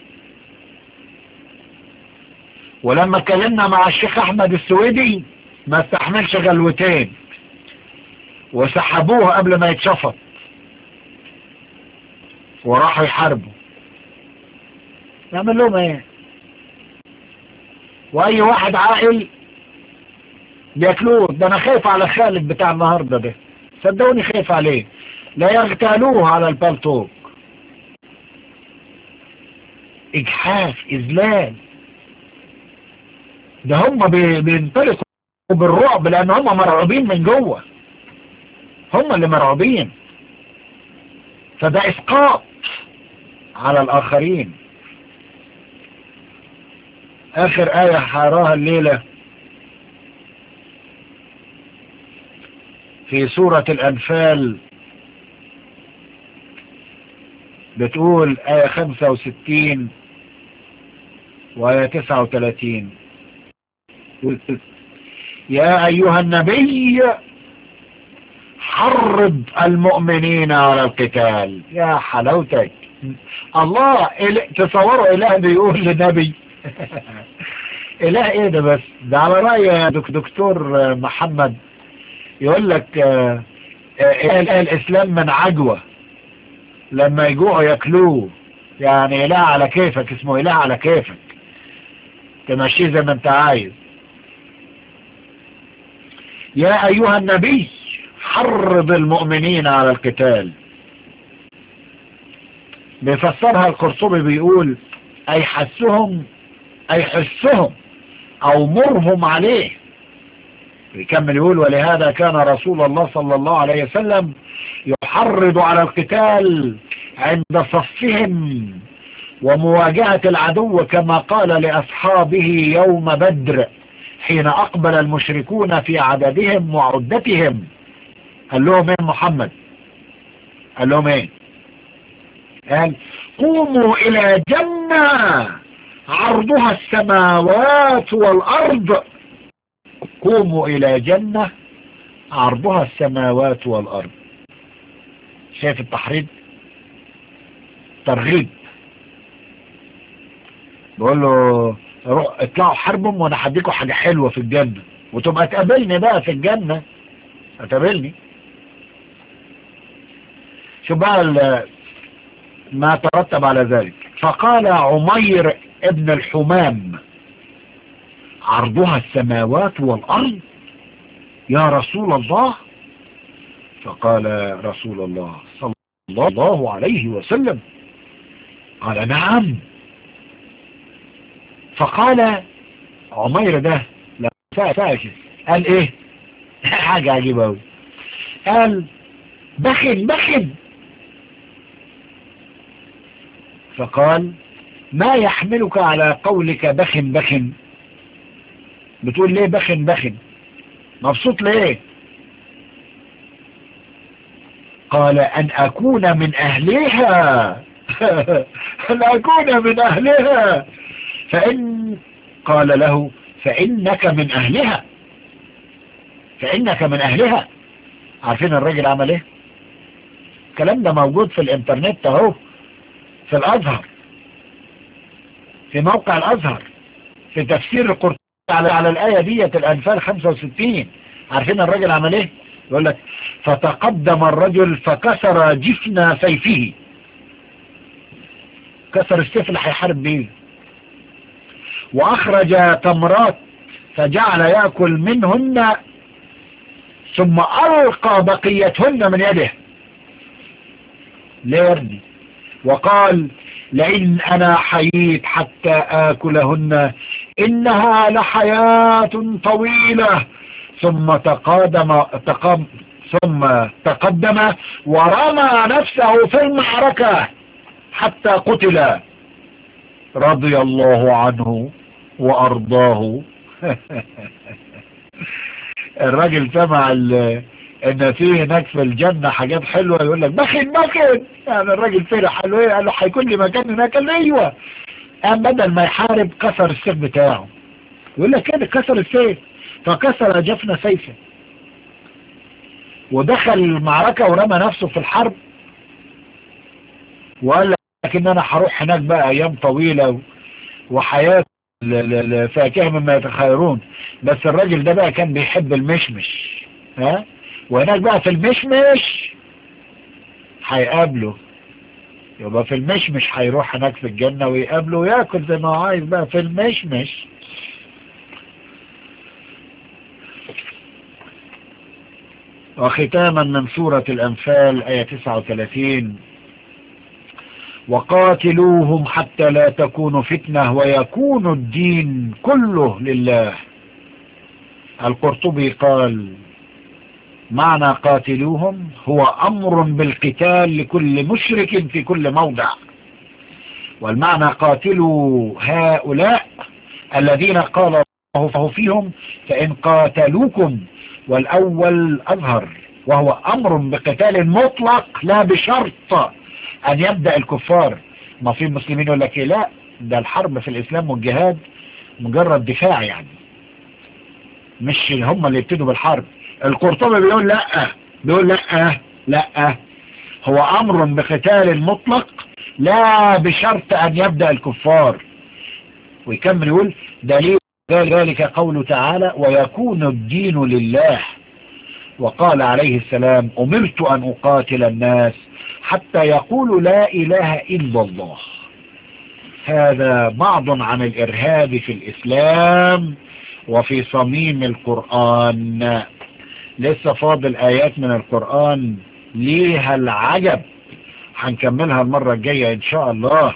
ولما اتكلمنا مع الشيخ احمد السويدي ما استحملش غلوتين وسحبوه قبل ما يتشفط وراحوا يحاربوا يعمل لهم ايه واي واحد عاقل بياكلوه ده انا خايف على خالد بتاع النهارده ده صدقوني خايف عليه لا يغتالوه على البلطوك اجحاف اذلال ده هم بي- بينطلقوا بالرعب لان هم مرعوبين من جوه هم اللي مرعوبين فده اسقاط على الاخرين اخر ايه حراها الليله في سورة الأنفال بتقول آية 65 وآية 39 يا أيها النبي حرض المؤمنين على القتال يا حلاوتك الله إل- تصوروا إله بيقول لنبي إله إيه ده بس ده على رأي دك- دكتور محمد يقول لك آه، آه، إله الإسلام من عجوة لما يجوعوا ياكلوه يعني إله على كيفك اسمه إله على كيفك تمشيه زي ما انت عايز يا أيها النبي حرض المؤمنين على القتال بيفسرها القرطبي بيقول أي حسهم أي حسهم أو مرهم عليه يكمل يقول ولهذا كان رسول الله صلى الله عليه وسلم يحرض على القتال عند صفهم ومواجهة العدو كما قال لأصحابه يوم بدر حين أقبل المشركون في عددهم وعدتهم قال لهم ايه محمد قال لهم ايه قال قوموا إلى جنة عرضها السماوات والأرض قوموا إلى جنة عرضها السماوات والأرض شايف التحريض ترغيب بقول له روح اطلعوا حربهم وانا هديكوا حاجة حلوة في الجنة وتبقى تقابلني بقى في الجنة هتقابلني شوف بقى ال- ما ترتب على ذلك فقال عمير ابن الحمام عرضها السماوات والأرض يا رسول الله فقال رسول الله صلى الله عليه وسلم قال نعم فقال عمير ده لا فاكر قال ايه حاجة عجيبة أوي قال بخن بخن فقال ما يحملك على قولك بخن بخن بتقول ليه بخن بخن مبسوط ليه قال أن أكون من أهلها أن أكون من أهلها فإن قال له فإنك من أهلها فإنك من أهلها عارفين الراجل عمل إيه الكلام ده موجود في الإنترنت أهو في الأزهر في موقع الأزهر في تفسير القرطبي على على الآية ديت الأنفال 65 عارفين الراجل عمل إيه يقول لك فتقدم الرجل فكسر جفن سيفه كسر السيف اللي هيحارب بيه وأخرج تمرات فجعل يأكل منهن ثم ألقى بقيتهن من يده ليه يا ابني وقال لئن أنا حييت حتى آكلهن إنها لحياة طويلة ثم تقادم تقام ثم تقدم ورمى نفسه في المعركة حتى قتل رضي الله عنه وأرضاه الراجل سمع ان في هناك في الجنة حاجات حلوة يقول لك بخن بخن يعني الراجل فرح قال له ايه قال له هيكون لي مكان هناك قال له ايوه قام بدل ما يحارب كسر السيف بتاعه يقول لك كده كسر السيف فكسر جفن سيفه ودخل المعركة ورمى نفسه في الحرب وقال لك ان انا هروح هناك بقى ايام طويلة وحياة فاكهة مما يتخيرون بس الراجل ده بقى كان بيحب المشمش ها وهناك بقى في المشمش هيقابله يبقى في المشمش هيروح هناك في الجنة ويقابله وياكل زي ما هو عايز بقى في المشمش وختاما من سورة الأنفال آية 39 وقاتلوهم حتى لا تكون فتنة ويكون الدين كله لله القرطبي قال معنى قاتلوهم هو أمر بالقتال لكل مشرك في كل موضع والمعنى قاتلوا هؤلاء الذين قال الله فيهم فإن قاتلوكم والأول أظهر وهو أمر بقتال مطلق لا بشرط أن يبدأ الكفار ما في المسلمين يقول لك لا ده الحرب في الإسلام والجهاد مجرد دفاع يعني مش هم اللي يبتدوا بالحرب القرطبي بيقول لا بيقول لا لا هو أمر بقتال مطلق لا بشرط أن يبدأ الكفار ويكمل يقول دليل ذلك قوله تعالى ويكون الدين لله وقال عليه السلام أمرت أن أقاتل الناس حتى يقولوا لا إله إلا الله هذا بعض عن الإرهاب في الإسلام وفي صميم القرآن لسه فاضل آيات من القرآن ليها العجب هنكملها المرة الجاية إن شاء الله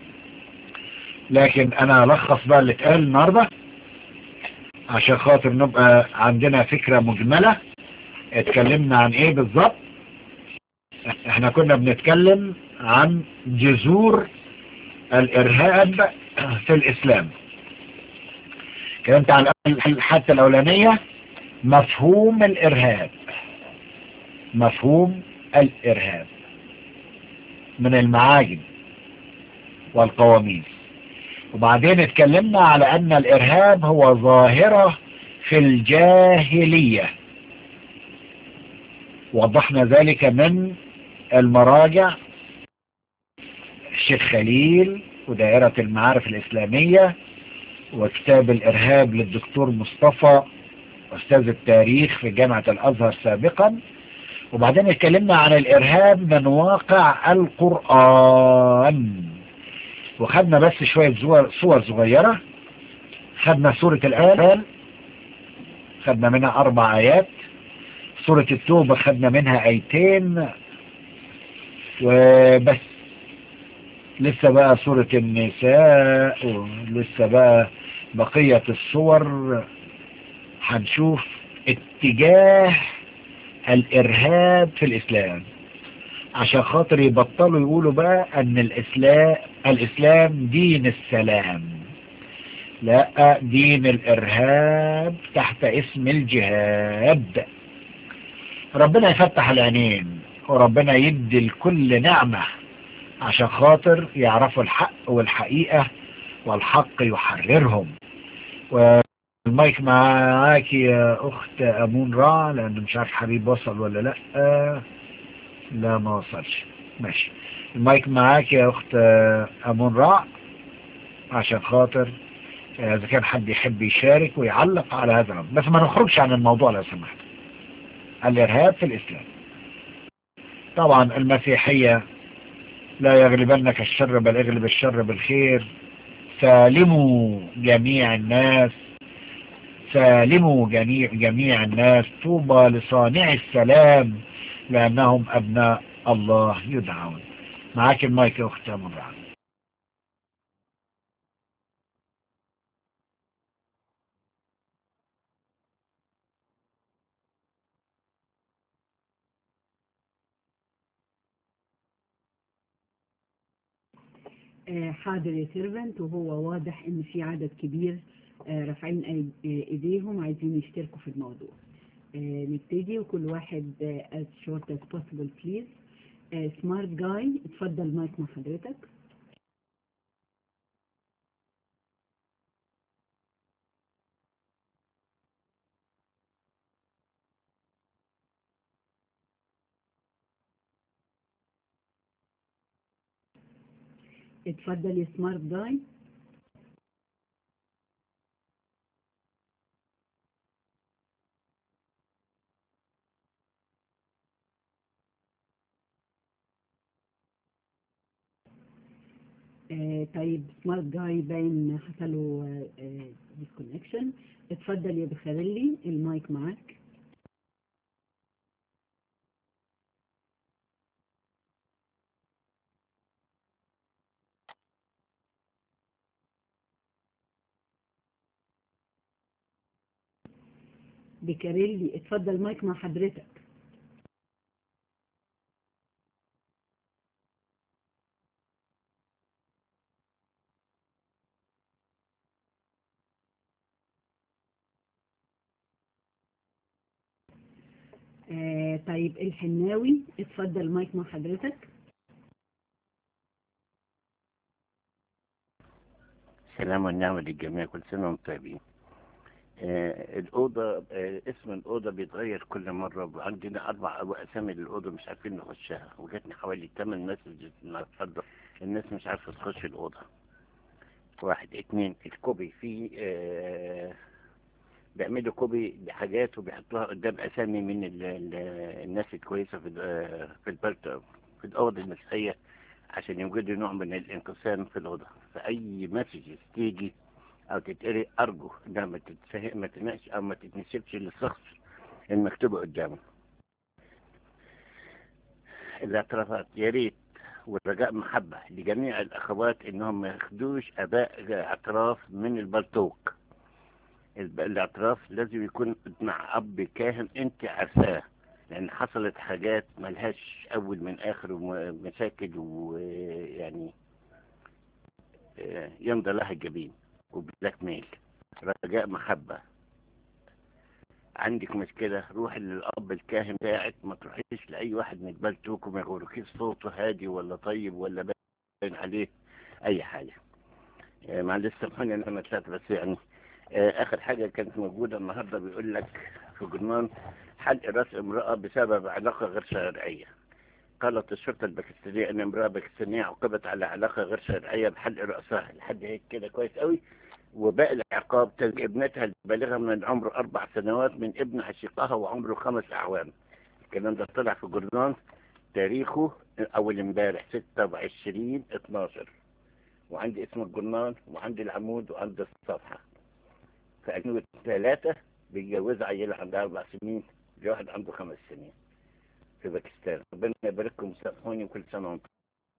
لكن أنا ألخص بقى اللي اتقال النهاردة عشان خاطر نبقى عندنا فكرة مجملة اتكلمنا عن ايه بالظبط احنا كنا بنتكلم عن جذور الارهاب في الاسلام كلمت عن الحادثة الاولانية مفهوم الارهاب مفهوم الارهاب من المعاجم والقواميس وبعدين اتكلمنا على ان الارهاب هو ظاهرة في الجاهلية وضحنا ذلك من المراجع الشيخ خليل ودائرة المعارف الإسلامية وكتاب الإرهاب للدكتور مصطفى أستاذ التاريخ في جامعة الأزهر سابقا وبعدين اتكلمنا عن الإرهاب من واقع القرآن وخدنا بس شوية صور صغيرة خدنا سورة الآل خدنا منها أربع آيات سورة التوبة خدنا منها آيتين وبس لسه بقى سورة النساء ولسه بقى بقية الصور هنشوف اتجاه الإرهاب في الإسلام عشان خاطر يبطلوا يقولوا بقى أن الإسلام, الإسلام دين السلام لا دين الإرهاب تحت اسم الجهاد ربنا يفتح العينين وربنا يدي الكل نعمة عشان خاطر يعرفوا الحق والحقيقة والحق يحررهم والمايك معاك يا أخت أمون رع لأن مش عارف حبيب وصل ولا لأ لا ما وصلش ماشي المايك معاك يا أخت أمون رع عشان خاطر إذا كان حد يحب يشارك ويعلق على هذا الأمر بس ما نخرجش عن الموضوع لو سمحت الإرهاب في الإسلام طبعا المسيحية لا يغلبنك الشر بل اغلب الشر بالخير سالموا جميع الناس سالموا جميع, جميع الناس طوبى لصانع السلام لأنهم أبناء الله يدعون معاك المايك يا أختي مرعب آه، حاضر يا سيرفنت وهو واضح ان في عدد كبير آه، رافعين أي- آه، ايديهم عايزين يشتركوا في الموضوع آه، نبتدي وكل واحد آه، as short as possible please سمارت جاي اتفضل مايك مع حضرتك اتفضل يا سمارت جاي آه، طيب سمارت جاي باين حصل له ديسكونكشن اتفضل يا بخارلي المايك معاك بكاريلي اتفضل مايك مع حضرتك آه طيب الحناوي اتفضل مايك مع حضرتك السلام والنعمة للجميع كل سنة وانتم طيبين. آه الأوضة آه اسم الأوضة بيتغير كل مرة عندنا أربع أو أسامي للأوضة مش عارفين نخشها وجاتني حوالي 8 مسجز اتفضل الناس مش عارفة تخش الأوضة. واحد اتنين الكوبي في آه بيعملوا كوبي بحاجات وبيحطوها قدام أسامي من ال ال الناس الكويسة في ال- آه، في البلد في الأوضة المسيحية عشان يوجدوا نوع من الانقسام في الأوضة فأي مسج تيجي أو تتقري أرجو إنها ما تتفهم ما تناقش أو ما تتنسبش للشخص المكتوبة قدامه الاعترافات يا ريت والرجاء محبة لجميع الأخوات إنهم ما ياخدوش أباء اعتراف من البلطوك الب- الاعتراف لازم يكون مع أب كاهن أنت عارفاه لأن حصلت حاجات ملهاش أول من آخر ومشاكل ويعني آه، يمضى لها الجبين وبلاك ميل رجاء محبة عندك مشكلة روح للأب الكاهن بتاعك ما تروحيش لأي واحد من البلتوك وما يغركيش صوته هادي ولا طيب ولا باين عليه أي حاجة آه، معلش سامحوني أنا ما طلعت بس يعني آه، آخر حاجة كانت موجودة النهاردة بيقول لك في جرنان حلق رأس امرأة بسبب علاقة غير شرعية قالت الشرطة الباكستانية أن امرأة باكستانية عوقبت على علاقة غير شرعية بحلق رأسها لحد هيك كده كويس قوي وباقي العقاب تلقي ابنتها البالغة من العمر أربع سنوات من ابن عشيقها وعمره خمس أعوام الكلام ده طلع في جرنان تاريخه أول امبارح 26 12 وعندي اسم الجرنان وعندي العمود وعندي الصفحة في 2003 بيتجوز عيلة عندها أربع سنين لواحد عنده خمس سنين في باكستان ربنا يبارككم وسامحوني وكل سنة وانتم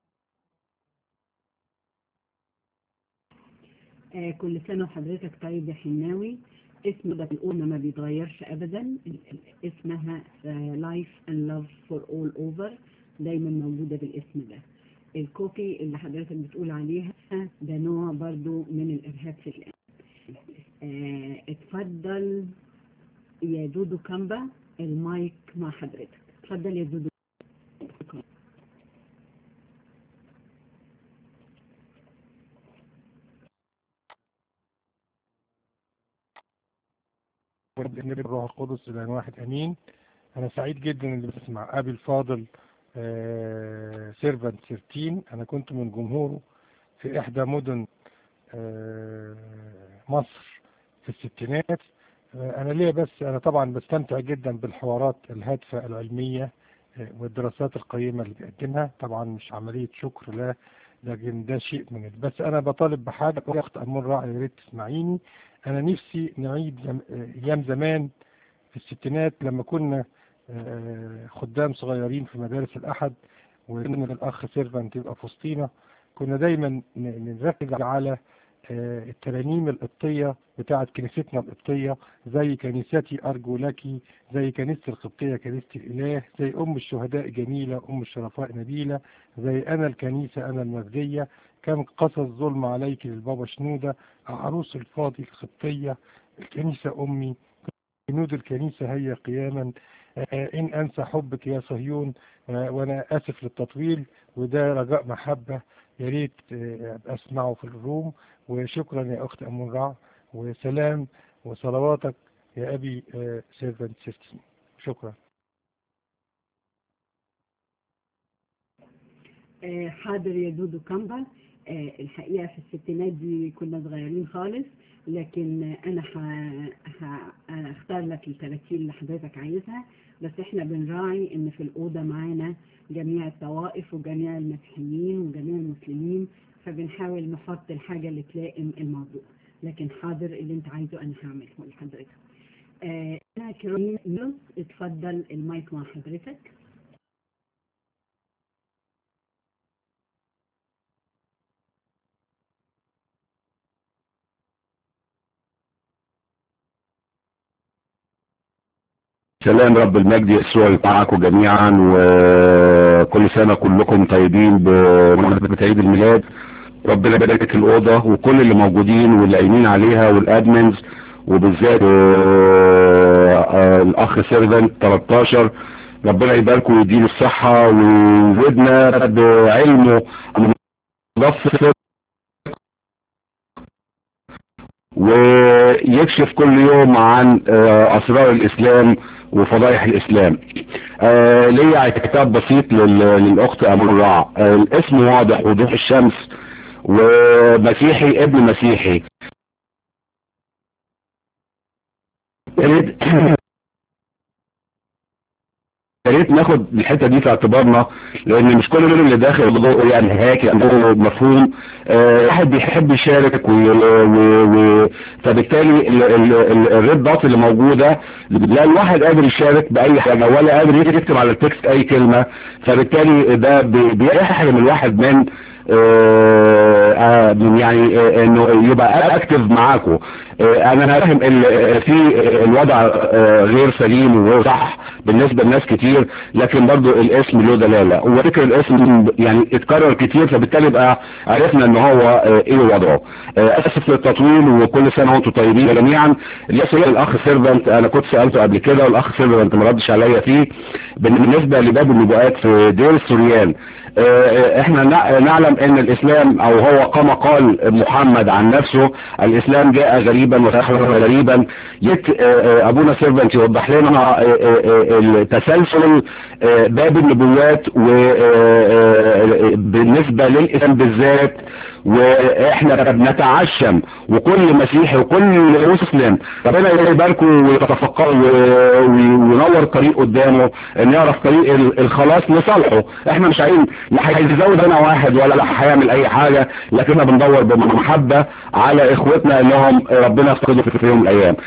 آه كل سنة وحضرتك طيب يا حناوي اسم ده الأولى ما بيتغيرش أبدا ال- ال- اسمها Life and Love for All Over دايما موجودة بالاسم ده الكوبي اللي حضرتك بتقول عليها ده نوع برضو من الإرهاب في الآن آه اتفضل يا دودو كامبا المايك مع حضرتك اتفضل يا دودو والنبي الروح القدس الى واحد امين انا سعيد جدا اللي بسمع ابي الفاضل سيرفنت 13 انا كنت من جمهوره في احدى مدن آه، مصر في الستينات آه، انا ليا بس انا طبعا بستمتع جدا بالحوارات الهادفه العلميه آه، والدراسات القيمه اللي بيقدمها طبعا مش عمليه شكر لا لكن ده شيء من ال- بس انا بطالب بحاجه يا اخت امون راعي يا ريت تسمعيني انا نفسي نعيد زم- ايام زمان في الستينات لما كنا آه، خدام صغيرين في مدارس الاحد وكنا الاخ سيرفنت يبقى في وسطينا كنا دايما ن- نركز على آه، الترانيم القبطية بتاعة كنيستنا القبطية زي كنيستي أرجو لك زي كنيسة القبطية كنيسة الإله زي أم الشهداء جميلة أم الشرفاء نبيلة زي أنا الكنيسة أنا المجدية كان قصص ظلم عليك للبابا شنودة عروس الفاضي الخطية الكنيسة أمي جنود الكنيسة هي قياما آه، إن أنسى حبك يا صهيون آه، وأنا آسف للتطويل وده رجاء محبة يا ريت آه، أبقى أسمعه في الروم وشكرا يا أخت أمون رع وسلام وصلواتك يا أبي سيرفنت سيستم شكرا آه، حاضر يا دودو كامبا آه، الحقيقة في الستينات دي كنا صغيرين خالص لكن آه، أنا ه- ه- هختار لك التراتيل اللي حضرتك عايزها بس احنا بنراعي ان في الأوضة معانا جميع الطوائف وجميع المسيحيين وجميع المسلمين فبنحاول نحط الحاجة اللي تلائم الموضوع لكن حاضر اللي انت عايزه انا هعمله لحضرتك آه، انا كريم نيوز اتفضل المايك مع حضرتك سلام رب المجد يسوع معكم جميعا وكل سنة كلكم طيبين بمناسبة عيد الميلاد ربنا يبارك الأوضة وكل اللي موجودين واللي قايمين عليها والأدمنز وبالذات آه، آه، الأخ سيرفنت 13 ربنا يباركه ويديله الصحة ويزيدنا بعلمه مضفر ويكشف كل يوم عن آه، أسرار الإسلام وفضائح الإسلام آه ليا كتاب بسيط لل- للأخت أبو الرع آه الاسم واضح وضوح الشمس ومسيحي ابن مسيحي يا ريت يا ريت ناخد الحته دي في اعتبارنا لان مش كل اللي داخل الموضوع يعني هاكي عنده مفهوم آه، واحد بيحب يشارك و... و... و... فبالتالي ال- ال- ال- الريد دوت اللي موجوده لا الواحد قادر يشارك باي حاجه ولا قادر يكتب على التكست اي كلمه فبالتالي ده بي- بيحرم الواحد من آه، آه، من يعني آه، انه يبقى اكتف معاكم آه، انا فاهم ال- في الوضع آه، غير سليم وغير صح بالنسبه لناس كتير لكن برضو الاسم له دلاله وفكر الاسم يعني اتكرر كتير فبالتالي بقى عرفنا ان هو آه، ايه وضعه آه، اسف للتطويل وكل سنه وانتم طيبين جميعا الاسئله الاخ سيرفنت انا كنت سالته قبل كده والاخ سيرفنت ما ردش عليا فيه بالنسبه لباب النبوءات في دير السوريان آه، آه، احنا نع- نعلم ان الاسلام او هو كما قال محمد عن نفسه الاسلام جاء غريبا وسيخرج غريبا يت آه، آه، ابونا سيرفنت يوضح لنا آه، آه، آه، التسلسل آه، باب النبوات وبالنسبة للاسلام بالذات واحنا بنتعشم وكل مسيحي وكل مسلم ربنا يباركه ويتفقه وينور طريق قدامه ان يعرف طريق ال- الخلاص لصالحه احنا مش عايزين لا هيزود هنا واحد ولا لا هيعمل اي حاجة لكن احنا بندور بمحبة على اخوتنا انهم ربنا يفقدوا في يوم من الايام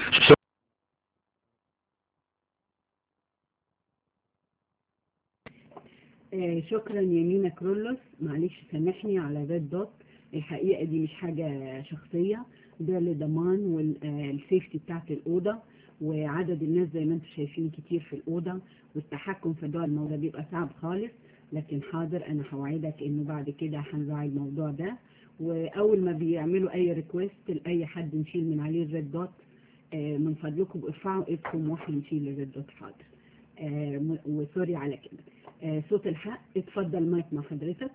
آه، شكرا يمينة كرولوس معلش سامحني على ريد دوت الحقيقة دي مش حاجة شخصية ده لضمان والسيفتي بتاعت الأوضة وعدد الناس زي ما انتم شايفين كتير في الأوضة والتحكم في دول الموضوع بيبقى صعب خالص لكن حاضر أنا هوعدك إنه بعد كده هنراعي الموضوع ده وأول ما بيعملوا أي ريكويست لأي حد نشيل من عليه الريد دوت آه، من فضلكم ارفعوا ايدكم واحنا نشيل الريد دوت حاضر آه، م- وسوري على كده آه، صوت الحق اتفضل مايك مع حضرتك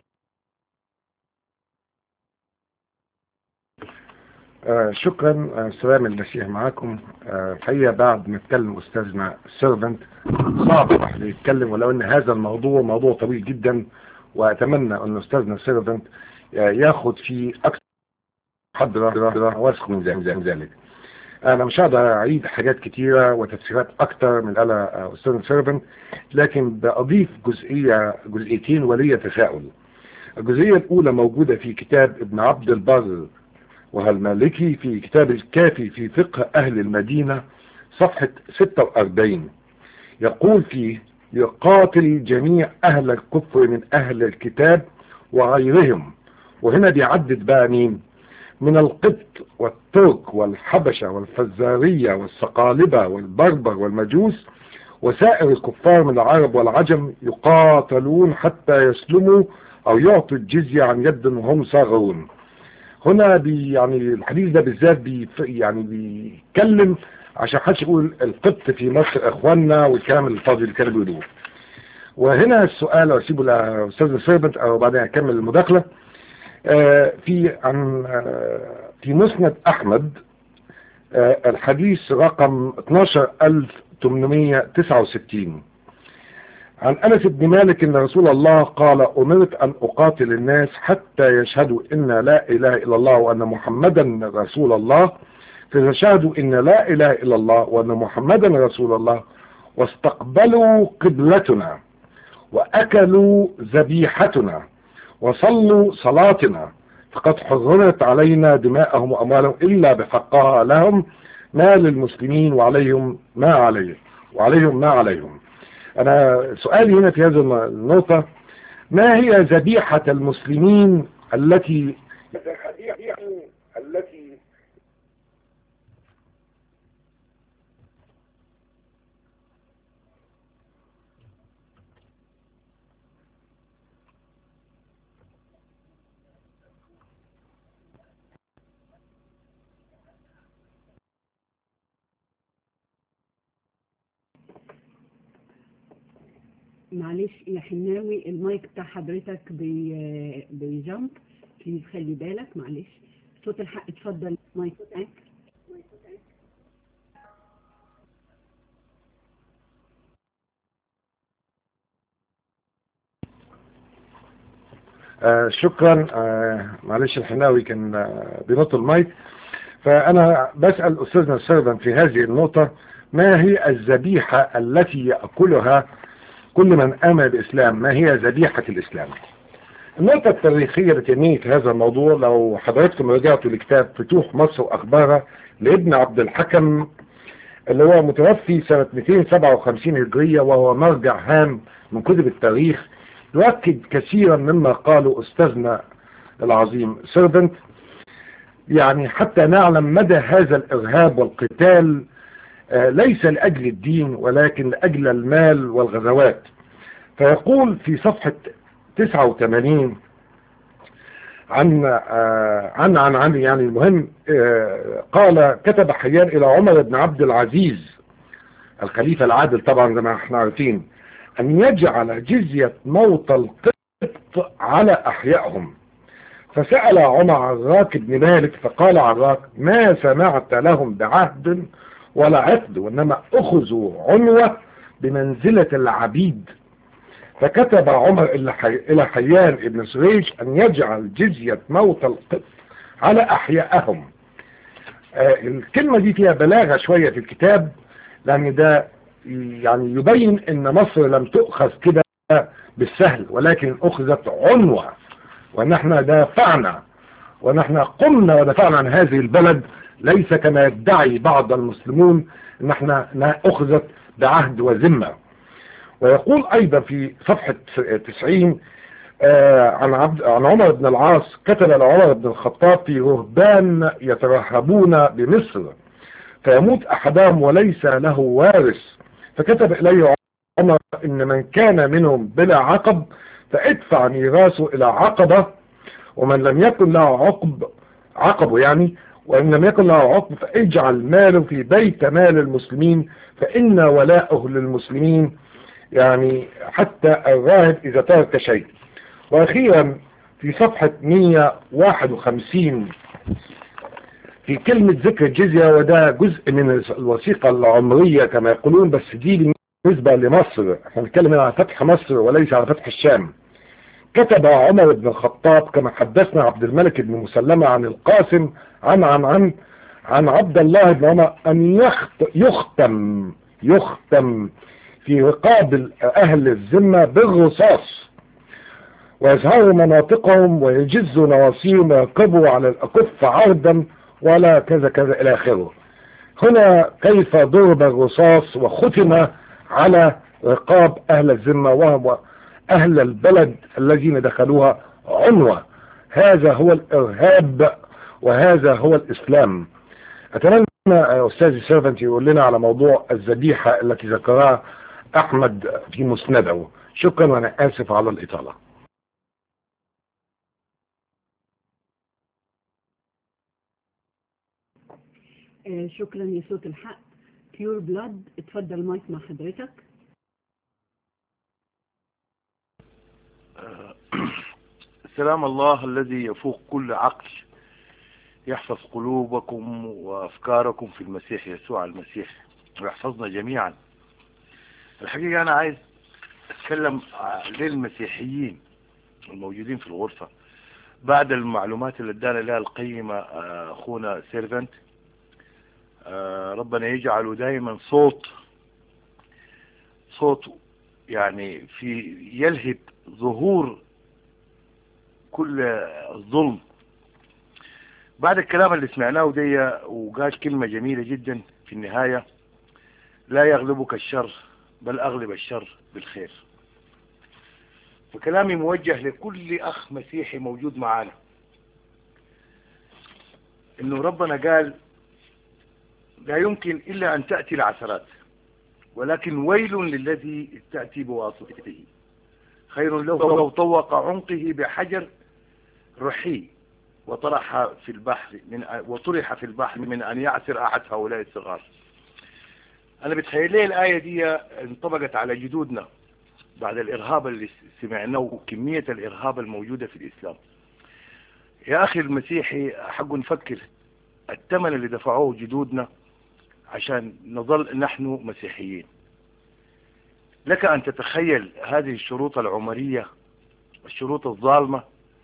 آه شكرا آه سلام المسيح معاكم آه الحقيقة بعد ما اتكلم أستاذنا سيرفنت صعب الواحد يتكلم ولو أن هذا الموضوع موضوع طويل جدا وأتمنى أن أستاذنا سيرفنت آه ياخد فيه أكثر حد واثق من ذلك- من ذلك أنا مش هقدر أعيد حاجات كتيرة وتفسيرات أكتر من قال آه، أستاذنا سيرفنت لكن بأضيف جزئية جزئيتين ولي تساؤل الجزئية الأولى موجودة في كتاب ابن عبد البر وهالمالكي في كتاب الكافي في فقه أهل المدينة صفحة 46 يقول فيه يقاتل جميع أهل الكفر من أهل الكتاب وغيرهم وهنا بيعدد بقى مين من القبط والترك والحبشة والفزارية والصقالبة والبربر والمجوس وسائر الكفار من العرب والعجم يقاتلون حتى يسلموا أو يعطوا الجزية عن يد وهم صاغرون هنا بي يعني الحديث ده بالذات بي يعني بيتكلم عشان حدش يقول القبط في مصر اخواننا والكلام الفاضي اللي كانوا بيقولوه وهنا السؤال اسيبه لاستاذ سيربنت او بعدين اكمل المداخله آه في عن آه في مسند احمد آه الحديث رقم 12869 عن أنس بن مالك أن رسول الله قال أمرت أن أقاتل الناس حتى يشهدوا إن لا إله إلا الله وأن محمدا رسول الله فإذا شهدوا إن لا إله إلا الله وأن محمدا رسول الله واستقبلوا قبلتنا وأكلوا ذبيحتنا وصلوا صلاتنا فقد حرمت علينا دماءهم وأموالهم إلا بحقها لهم ما للمسلمين وعليهم ما عليهم وعليهم ما عليهم أنا سؤالي هنا في هذه النقطة ما هي ذبيحة المسلمين التي التي معلش يا حناوي المايك بتاع حضرتك بي بيجمب بليز خلي بالك معلش صوت الحق اتفضل مايك بتاعك آه شكرا آه معلش الحناوي كان آه بينط المايك فأنا بسأل أستاذنا سيرفن في هذه النقطة ما هي الذبيحة التي يأكلها كل من آمن بالإسلام ما هي ذبيحة الإسلام النقطة التاريخية التي تنمية هذا الموضوع لو حضراتكم رجعتوا لكتاب فتوح مصر وأخبارها لابن عبد الحكم اللي هو متوفي سنة 257 هجرية وهو مرجع هام من كتب التاريخ يؤكد كثيرا مما قاله أستاذنا العظيم سيرفنت يعني حتى نعلم مدى هذا الإرهاب والقتال آه ليس لأجل الدين ولكن لأجل المال والغزوات فيقول في صفحة 89 عن آه عن عن عن يعني المهم آه قال كتب حيان إلى عمر بن عبد العزيز الخليفة العادل طبعا زي ما احنا عارفين أن يجعل جزية موت القبط على أحيائهم فسأل عمر عراك بن مالك فقال عراك ما سمعت لهم بعهد ولا عقد وإنما أخذوا عنوة بمنزلة العبيد فكتب عمر إلى حيان ابن سريج أن يجعل جزية موت القبط على أحيائهم آه الكلمة دي فيها بلاغة شوية في الكتاب لأن ده يعني يبين ان مصر لم تؤخذ كده بالسهل ولكن اخذت عنوة وان احنا دافعنا وان احنا قمنا ودافعنا عن هذه البلد ليس كما يدعي بعض المسلمون ان احنا اخذت بعهد وذمة ويقول ايضا في صفحة 90 آه عن, عبد عن عمر بن العاص كتب لعمر بن الخطاب في رهبان يترهبون بمصر فيموت احدهم وليس له وارث فكتب إليه عمر إن من كان منهم بلا عقب فادفع ميراثه إلى عقبة ومن لم يكن له عقب عقبه يعني وإن لم يكن له عقب فاجعل ماله في بيت مال المسلمين فإن ولاءه للمسلمين يعني حتى الراهب إذا ترك شيء وأخيرا في صفحة 151 في كلمة ذكر الجزية وده جزء من الوثيقة العمرية كما يقولون بس دي بالنسبة لمصر احنا بنتكلم عن فتح مصر وليس على فتح الشام كتب عمر بن الخطاب كما حدثنا عبد الملك بن مسلمة عن القاسم عن عن عن عن عبد الله بن عمر أن يختم يختم في رقاب أهل الذمة بالرصاص ويظهروا مناطقهم ويجزوا نواصيهم ويركبوا على الأكف عرضا ولا كذا كذا إلى آخره هنا كيف ضرب الرصاص وختم على رقاب أهل الذمة وهم أهل البلد الذين دخلوها عنوة هذا هو الإرهاب وهذا هو الإسلام أتمنى أستاذي سيرفنت يقول لنا على موضوع الذبيحة التي ذكرها أحمد في مسنده شكرا وأنا آسف على الإطالة آه، شكرا يا صوت الحق بيور بلاد اتفضل مايك مع حضرتك سلام الله الذي يفوق كل عقل يحفظ قلوبكم وأفكاركم في المسيح يسوع المسيح ويحفظنا جميعا الحقيقة أنا عايز أتكلم للمسيحيين الموجودين في الغرفة بعد المعلومات اللي ادانا لها القيمة آه، أخونا سيرفنت آه، ربنا يجعله دائما صوت صوت يعني في يلهب ظهور كل الظلم بعد الكلام اللي سمعناه دي وقال كلمة جميلة جدا في النهاية لا يغلبك الشر بل أغلب الشر بالخير فكلامي موجه لكل أخ مسيحي موجود معانا إنه ربنا قال لا يمكن إلا أن تأتي العثرات ولكن ويل للذي تأتي بواسطته خير له لو طوق عنقه بحجر رحي وطرح في البحر من وطرح في البحر من أن يعثر أحد هؤلاء الصغار أنا بتخيل لي الآية دي انطبقت على جدودنا بعد الإرهاب اللي سمعناه وكمية الإرهاب الموجودة في الإسلام يا أخي المسيحي حق نفكر الثمن اللي دفعوه جدودنا عشان نظل نحن مسيحيين لك أن تتخيل هذه الشروط العمرية الشروط الظالمة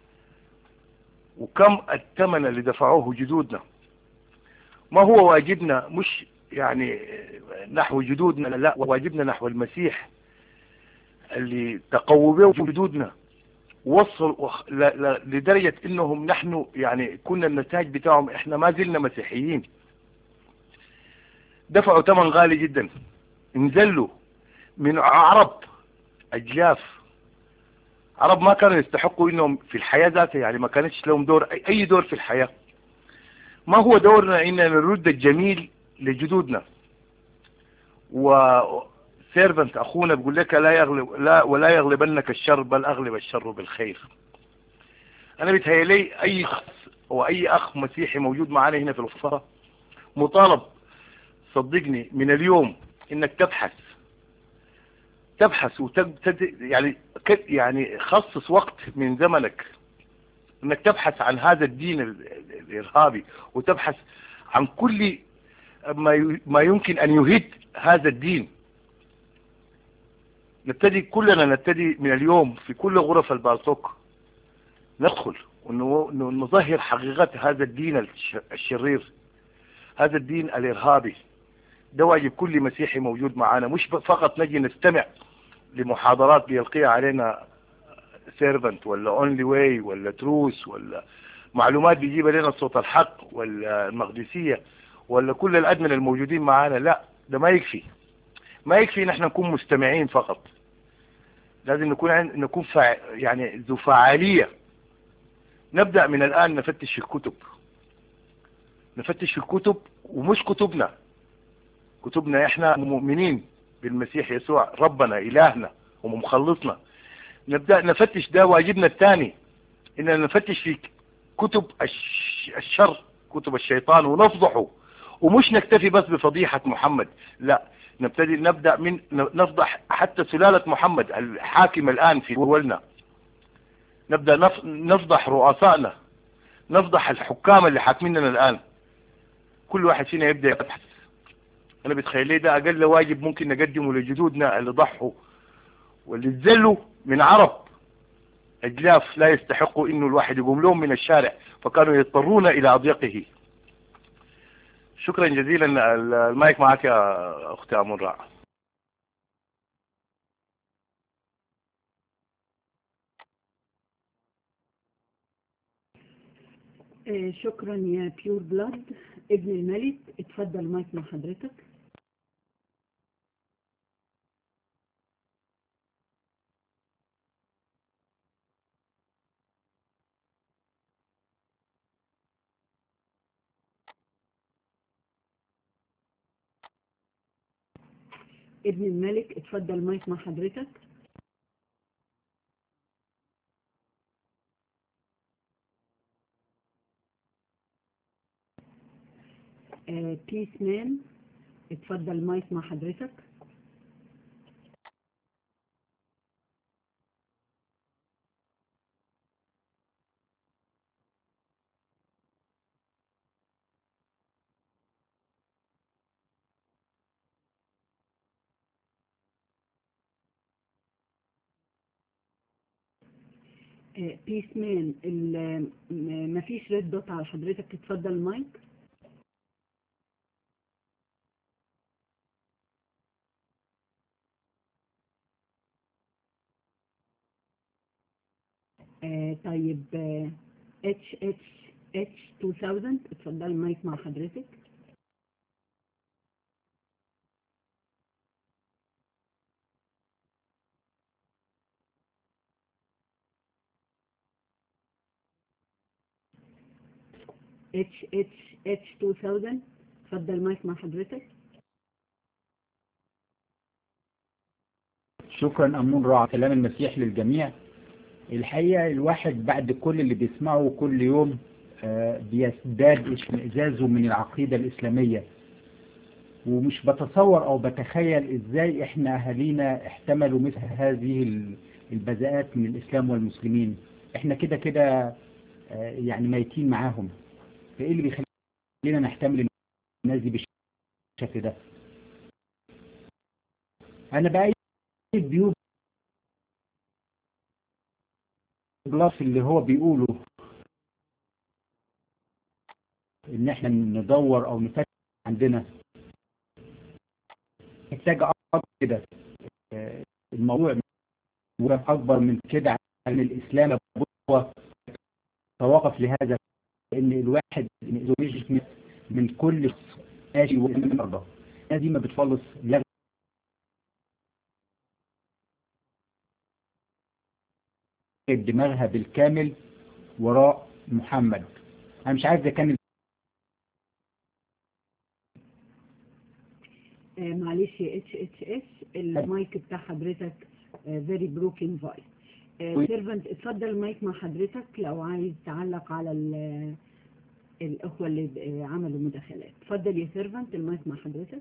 وكم الثمن اللي دفعوه جدودنا ما هو واجبنا مش يعني نحو جدودنا لا واجبنا نحو المسيح اللي تقووا به جدودنا وصل لدرجة انهم نحن يعني كنا النتاج بتاعهم احنا ما زلنا مسيحيين دفعوا ثمن غالي جدا انزلوا من عرب اجلاف عرب ما كانوا يستحقوا انهم في الحياة ذاتها يعني ما كانتش لهم دور اي دور في الحياة ما هو دورنا اننا نرد الجميل لجدودنا وسيرفنت اخونا بيقول لك لا يغلب لا ولا يغلبنك الشر بل اغلب الشر بالخير انا بيتهيألي اي شخص واي اخ مسيحي موجود معانا هنا في الغرفة مطالب صدقني من اليوم انك تبحث تبحث وتد يعني يعني خصص وقت من زمنك انك تبحث عن هذا الدين الارهابي وتبحث عن كل ما ما يمكن ان يهد هذا الدين نبتدي كلنا نبتدي من اليوم في كل غرف البالتوك ندخل ونظهر حقيقة هذا الدين الشرير هذا الدين الارهابي ده واجب كل مسيحي موجود معانا مش فقط نجي نستمع لمحاضرات بيلقيها علينا سيرفنت ولا اونلي واي ولا تروس ولا معلومات بيجيب لنا صوت الحق ولا المقدسية ولا كل الأدمن الموجودين معانا لا ده ما يكفي ما يكفي نحن نكون مستمعين فقط لازم نكون عن... نكون فع... يعني ذو فعالية نبدأ من الآن نفتش الكتب نفتش الكتب ومش كتبنا كتبنا احنا مؤمنين بالمسيح يسوع ربنا إلهنا ومخلصنا نبدأ نفتش ده واجبنا الثاني إننا نفتش في كتب الشر كتب الشيطان ونفضحه ومش نكتفي بس بفضيحة محمد لا نبتدي نبدأ من نفضح حتى سلالة محمد الحاكم الآن في دولنا نبدأ نفضح رؤسائنا نفضح الحكام اللي حاكميننا الآن كل واحد فينا يبدأ يبحث انا بتخيل لي ده اقل واجب ممكن نقدمه لجدودنا اللي ضحوا واللي اتذلوا من عرب اجلاف لا يستحقوا انه الواحد يقوم لهم من الشارع فكانوا يضطرون الى اضيقه شكرا جزيلا المايك معك يا اختي امون آه، شكرا يا بيور بلاد ابن الملك اتفضل مايك مع حضرتك ابن الملك اتفضل مايك مع حضرتك بيس مان اتفضل مايك مع حضرتك بيس مان ال- م- مفيش ريد دوت على حضرتك اتفضل مايك آه، طيب اتش اتش اتش 2000 اتفضل مايك مع حضرتك اتش اتش اتش 2000 اتفضل مايك مع حضرتك شكرا أمون راعى كلام المسيح للجميع الحقيقة الواحد بعد كل اللي بيسمعه كل يوم آه، بيزداد اشمئزازه من العقيدة الإسلامية ومش بتصور أو بتخيل إزاي إحنا أهالينا احتملوا مثل هذه ال- البذاءات من الإسلام والمسلمين إحنا كده كده آه، يعني ميتين معاهم فإيه اللي بيخلينا نحتمل الناس دي بالشكل ده أنا بأيد بيوت بلاس اللي هو بيقوله ان احنا ندور او نفتح عندنا محتاج اكتر كده آه، الموضوع اكبر من كده عن الاسلام هو توقف لهذا ان الواحد من من كل ماشي والمرضى الناس دي ما بتفلص لا دماغها بالكامل وراء محمد انا مش عارف اذا كان آه، معلش يا اتش اتش اس المايك بتاع حضرتك فيري بروكن فويس سيرفنت اتفضل المايك مع حضرتك لو عايز تعلق على ال- الاخوه اللي آه، عملوا مداخلات اتفضل يا سيرفنت المايك مع حضرتك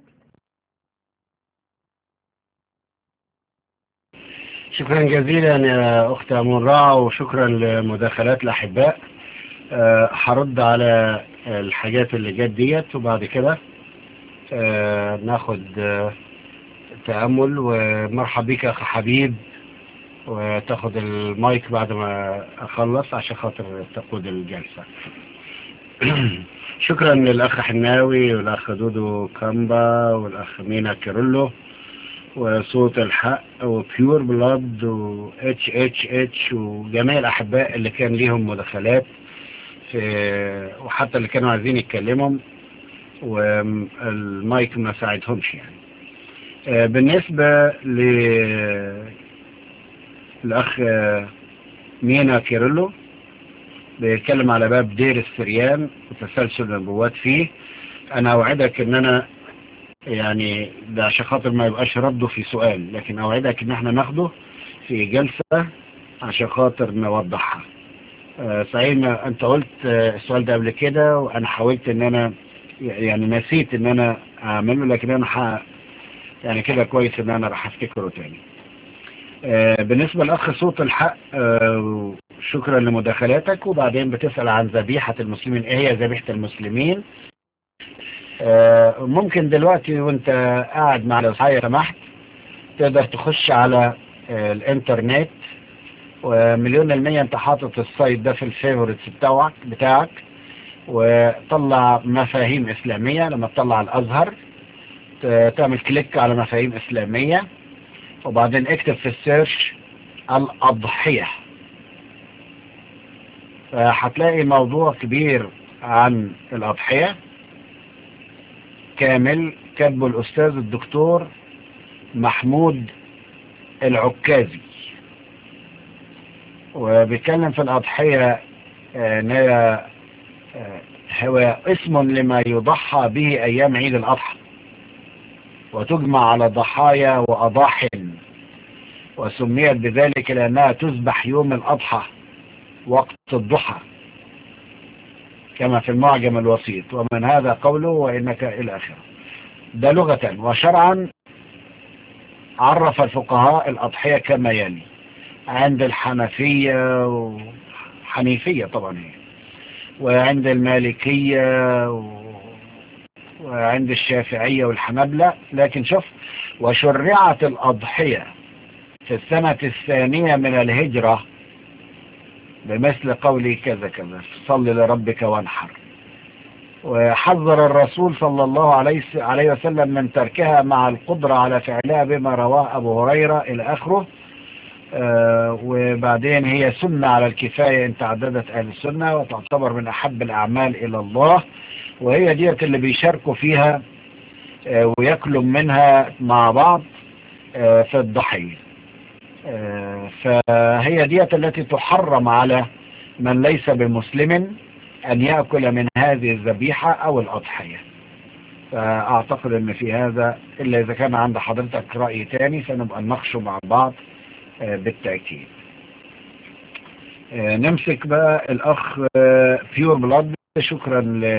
شكرا جزيلا يا أخت أمون راع وشكرا لمداخلات الأحباء آه، هرد على الحاجات اللي جت ديت وبعد كده آه، ناخد آه، تأمل ومرحب بك يا أخ حبيب وتاخد المايك بعد ما أخلص عشان خاطر تقود الجلسة شكرا للأخ حناوي والأخ دودو كامبا والأخ مينا كيرلو وصوت الحق وبيور بلاد و اتش اتش اتش وجميع الأحباء اللي كان ليهم مداخلات في وحتى اللي كانوا عايزين يتكلموا والمايك ما ساعدهمش يعني آه، بالنسبة ل الأخ آه، مينا كيرلو بيتكلم على باب دير السريان وتسلسل النبوات فيه أنا أوعدك إن أنا يعني ده عشان خاطر ما يبقاش رده في سؤال لكن أوعدك إن احنا ناخده في جلسة عشان خاطر نوضحها آه، سعيد ما أنت قلت آه، السؤال ده قبل كده وأنا حاولت إن أنا يعني نسيت إن أنا أعمله لكن أنا ح... يعني كده كويس إن أنا راح أفتكره تاني آه، بالنسبة لأخ صوت الحق آه، شكرا لمداخلاتك وبعدين بتسأل عن ذبيحة المسلمين ايه هي ذبيحة المسلمين آه، ممكن دلوقتي وانت قاعد مع الأصحاب سمحت تقدر تخش على آه، الانترنت ومليون المية انت حاطط السايت ده في الفيفوريتس بتاعك بتاعك وطلع مفاهيم إسلامية لما تطلع الأزهر ت- تعمل كليك على مفاهيم إسلامية وبعدين اكتب في السيرش الأضحية هتلاقي موضوع كبير عن الأضحية كامل كاتبه الأستاذ الدكتور محمود العكازي وبيتكلم في الأضحية آه، إن هي آه، هو اسم لما يضحى به أيام عيد الأضحى وتجمع على ضحايا وأضاحن وسميت بذلك لأنها تذبح يوم الأضحى وقت الضحى كما في المعجم الوسيط ومن هذا قوله وإنك إلى آخره ده لغة وشرعا عرف الفقهاء الأضحية كما يلي عند الحنفية وحنيفية طبعا هي وعند المالكية و... وعند الشافعية والحنبلة لكن شوف وشرعت الأضحية في السنة الثانية من الهجرة بمثل قولي كذا كذا صل لربك وانحر وحذر الرسول صلى الله عليه عليه وسلم من تركها مع القدرة على فعلها بما رواه أبو هريرة إلى آخره آه وبعدين هي سنة على الكفاية إن تعددت أهل السنة وتعتبر من أحب الأعمال إلى الله وهي ديت اللي بيشاركوا فيها آه ويأكلوا منها مع بعض آه في الضحية فهي ديت التي تحرم على من ليس بمسلم أن يأكل من هذه الذبيحة أو الأضحية فأعتقد أن في هذا إلا إذا كان عند حضرتك رأي تاني فنبقى نناقشه مع بعض بالتأكيد نمسك بقى الأخ بيور بلاد شكرا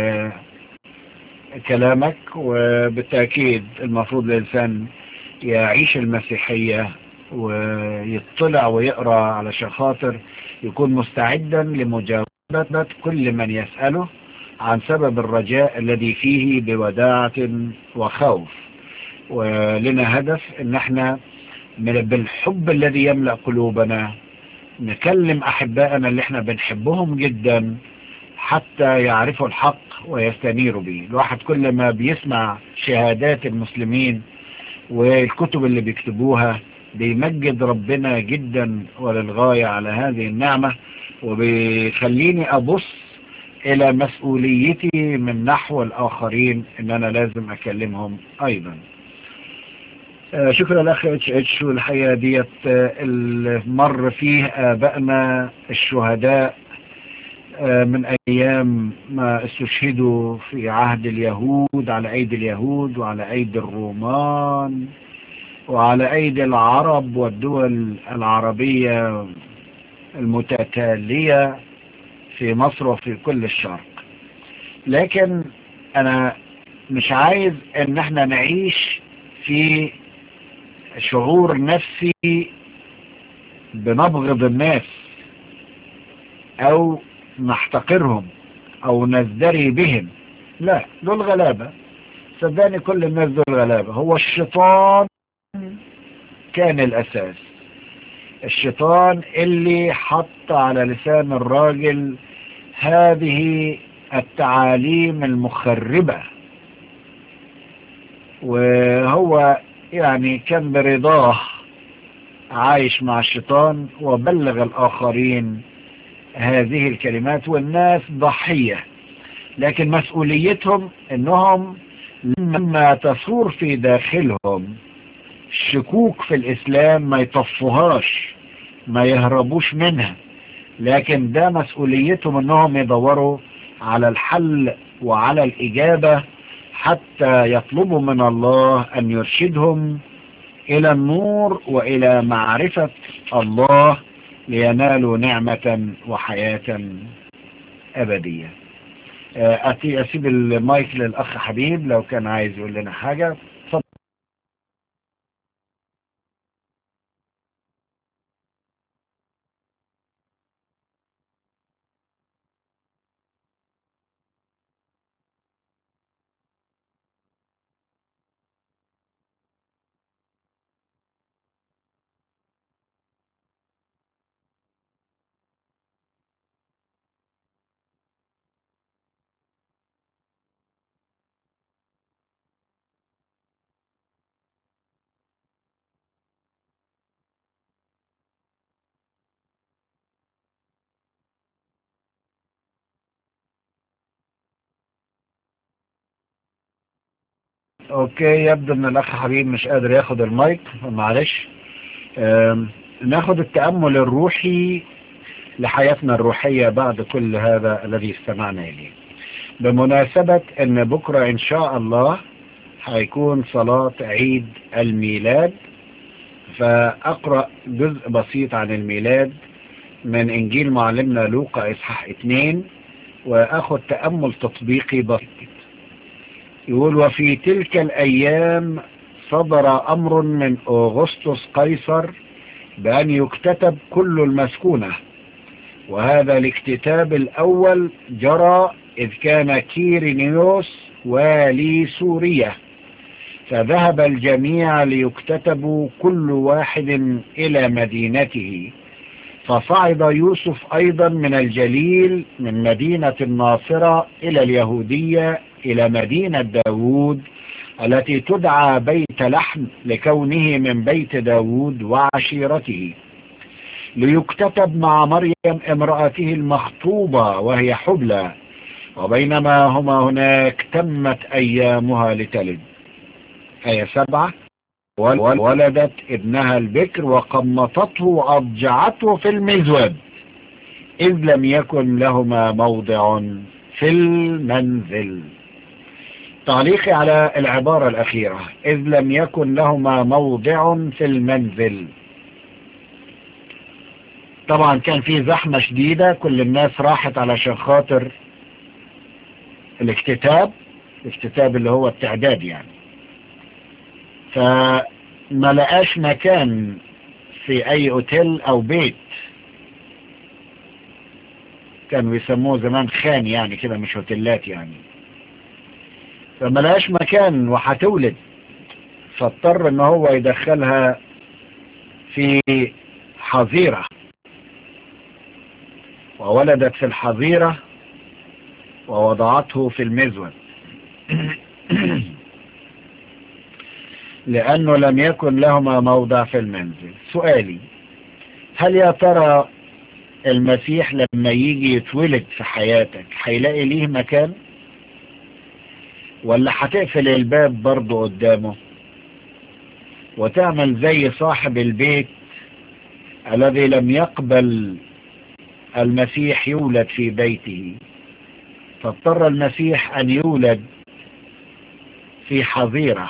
لكلامك وبالتأكيد المفروض الإنسان يعيش المسيحية ويطلع ويقرأ علشان خاطر يكون مستعدا لمجاوبة كل من يسأله عن سبب الرجاء الذي فيه بوداعة وخوف ولنا هدف ان احنا من بالحب الذي يملأ قلوبنا نكلم احبائنا اللي احنا بنحبهم جدا حتى يعرفوا الحق ويستنيروا به الواحد كل ما بيسمع شهادات المسلمين والكتب اللي بيكتبوها بيمجد ربنا جدا وللغاية على هذه النعمة وبيخليني أبص إلى مسؤوليتي من نحو الآخرين إن أنا لازم أكلمهم أيضا شكرا الأخ اتش اتش والحقيقة ديت المر فيه آبائنا الشهداء من أيام ما استشهدوا في عهد اليهود على أيدي اليهود وعلى أيدي الرومان وعلى أيدي العرب والدول العربية المتتالية في مصر وفي كل الشرق لكن أنا مش عايز ان احنا نعيش في شعور نفسي بنبغض الناس او نحتقرهم او نزدري بهم لا دول غلابة صدقني كل الناس دول غلابة هو الشيطان كان الاساس الشيطان اللي حط على لسان الراجل هذه التعاليم المخربة وهو يعني كان برضاه عايش مع الشيطان وبلغ الآخرين هذه الكلمات والناس ضحية لكن مسؤوليتهم انهم لما تثور في داخلهم شكوك في الاسلام ما يطفوهاش ما يهربوش منها لكن ده مسؤوليتهم انهم يدوروا على الحل وعلى الاجابة حتى يطلبوا من الله ان يرشدهم الى النور والى معرفة الله لينالوا نعمة وحياة ابدية أتي أسيب المايك للأخ حبيب لو كان عايز يقول لنا حاجة اتفضل اوكي يبدو ان الاخ حبيب مش قادر ياخد المايك معلش ناخد التأمل الروحي لحياتنا الروحية بعد كل هذا الذي استمعنا إليه بمناسبة ان بكرة ان شاء الله هيكون صلاة عيد الميلاد فأقرأ جزء بسيط عن الميلاد من إنجيل معلمنا لوقا إصحاح 2 وأخذ تأمل تطبيقي بسيط يقول وفي تلك الأيام صدر أمر من أغسطس قيصر بأن يكتتب كل المسكونة وهذا الاكتتاب الأول جرى إذ كان كيرينيوس والي سوريا فذهب الجميع ليكتتبوا كل واحد إلى مدينته فصعد يوسف أيضا من الجليل من مدينة الناصرة إلى اليهودية إلى مدينة داود التي تدعى بيت لحم لكونه من بيت داود وعشيرته ليكتتب مع مريم امرأته المخطوبة وهي حبلى وبينما هما هناك تمت أيامها لتلد آية سبعة ولدت ابنها البكر وقمطته وأضجعته في المزود إذ لم يكن لهما موضع في المنزل تعليقي على العبارة الأخيرة إذ لم يكن لهما موضع في المنزل طبعا كان في زحمة شديدة كل الناس راحت علشان خاطر الاكتتاب الاكتتاب اللي هو التعداد يعني فما لقاش مكان في اي اوتيل او بيت كانوا بيسموه زمان خان يعني كده مش اوتيلات يعني فما لقاش مكان وهتولد فاضطر ان هو يدخلها في حظيرة وولدت في الحظيرة ووضعته في المزود لأنه لم يكن لهما موضع في المنزل سؤالي هل يا ترى المسيح لما يجي يتولد في حياتك هيلاقي ليه مكان ولا هتقفل الباب برضه قدامه وتعمل زي صاحب البيت الذي لم يقبل المسيح يولد في بيته فاضطر المسيح أن يولد في حظيرة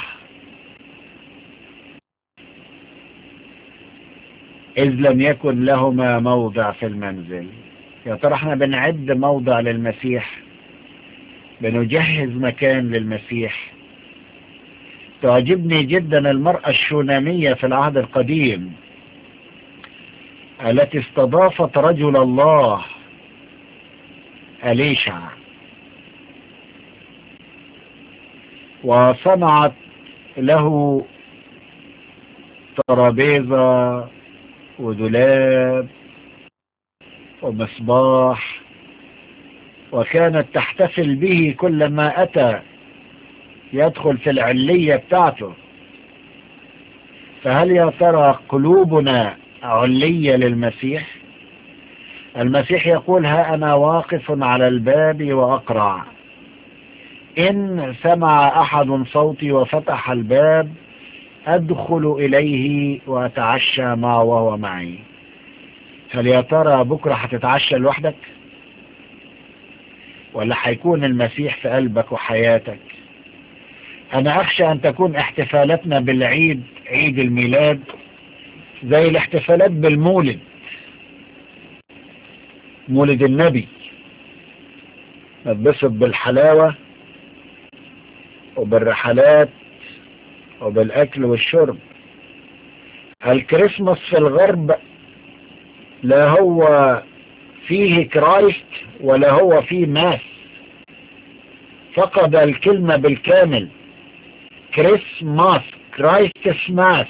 إذ لم يكن لهما موضع في المنزل يا ترى احنا بنعد موضع للمسيح بنجهز مكان للمسيح تعجبني جدا المرأة الشونامية في العهد القديم التي استضافت رجل الله أليشع وصنعت له ترابيزة ودولاب ومصباح وكانت تحتفل به كلما أتى يدخل في العلية بتاعته فهل يا ترى قلوبنا علية للمسيح المسيح يقول ها أنا واقف على الباب وأقرع إن سمع أحد صوتي وفتح الباب أدخل إليه وأتعشى معه وهو معي هل يا ترى بكرة هتتعشى لوحدك ولا هيكون المسيح في قلبك وحياتك أنا أخشى أن تكون احتفالاتنا بالعيد عيد الميلاد زي الاحتفالات بالمولد مولد النبي نتبسط بالحلاوة وبالرحلات وبالأكل والشرب الكريسماس في الغرب لا هو فيه كرايست ولا هو فيه ماس فقد الكلمة بالكامل كريسماس كرايستس ماس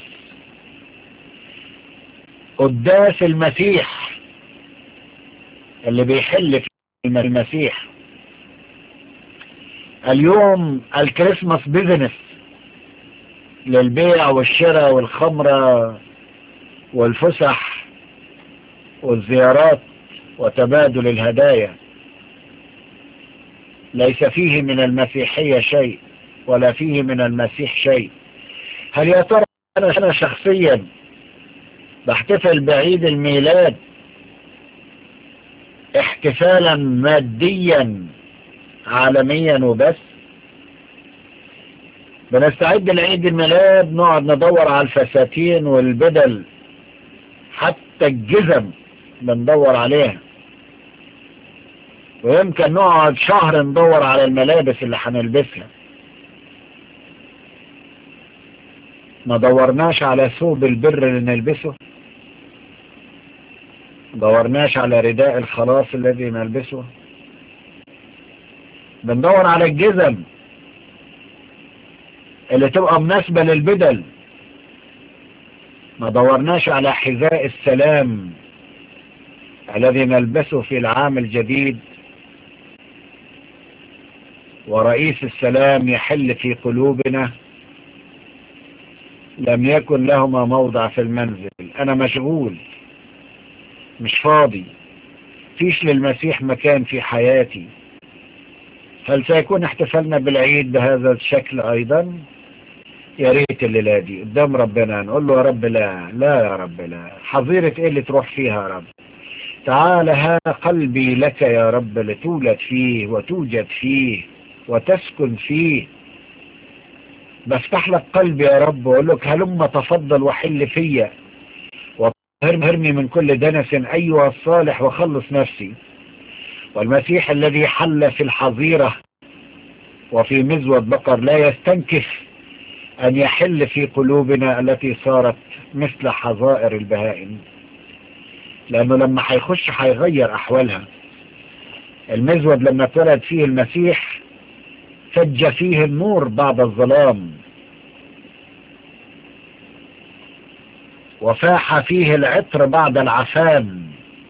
قداس المسيح اللي بيحل في المسيح اليوم الكريسماس بيزنس للبيع والشراء والخمرة والفسح والزيارات وتبادل الهدايا ليس فيه من المسيحية شيء ولا فيه من المسيح شيء هل يا ترى أنا شخصيا بحتفل بعيد الميلاد احتفالا ماديا عالميا وبس بنستعد لعيد الميلاد نقعد ندور على الفساتين والبدل حتى الجزم بندور عليها ويمكن نقعد شهر ندور على الملابس اللي هنلبسها ما دورناش على ثوب البر اللي نلبسه دورناش على رداء الخلاص الذي نلبسه بندور على الجزم اللي تبقى مناسبة للبدل ما دورناش على حذاء السلام الذي نلبسه في العام الجديد ورئيس السلام يحل في قلوبنا لم يكن لهما موضع في المنزل انا مشغول مش فاضي فيش للمسيح مكان في حياتي هل سيكون احتفالنا بالعيد بهذا الشكل ايضا يا ريت الليلة دي قدام ربنا نقول له يا رب لا لا يا رب لا حظيرة ايه اللي تروح فيها يا رب تعال ها قلبي لك يا رب لتولد فيه وتوجد فيه وتسكن فيه بفتح لك قلبي يا رب واقول لك هلم تفضل وحل فيا وهرمي من كل دنس ايها الصالح وخلص نفسي والمسيح الذي حل في الحظيرة وفي مزود بقر لا يستنكف أن يحل في قلوبنا التي صارت مثل حظائر البهائم لأنه لما هيخش هيغير أحوالها المزود لما اتولد فيه المسيح فج فيه النور بعد الظلام وفاح فيه العطر بعد العفان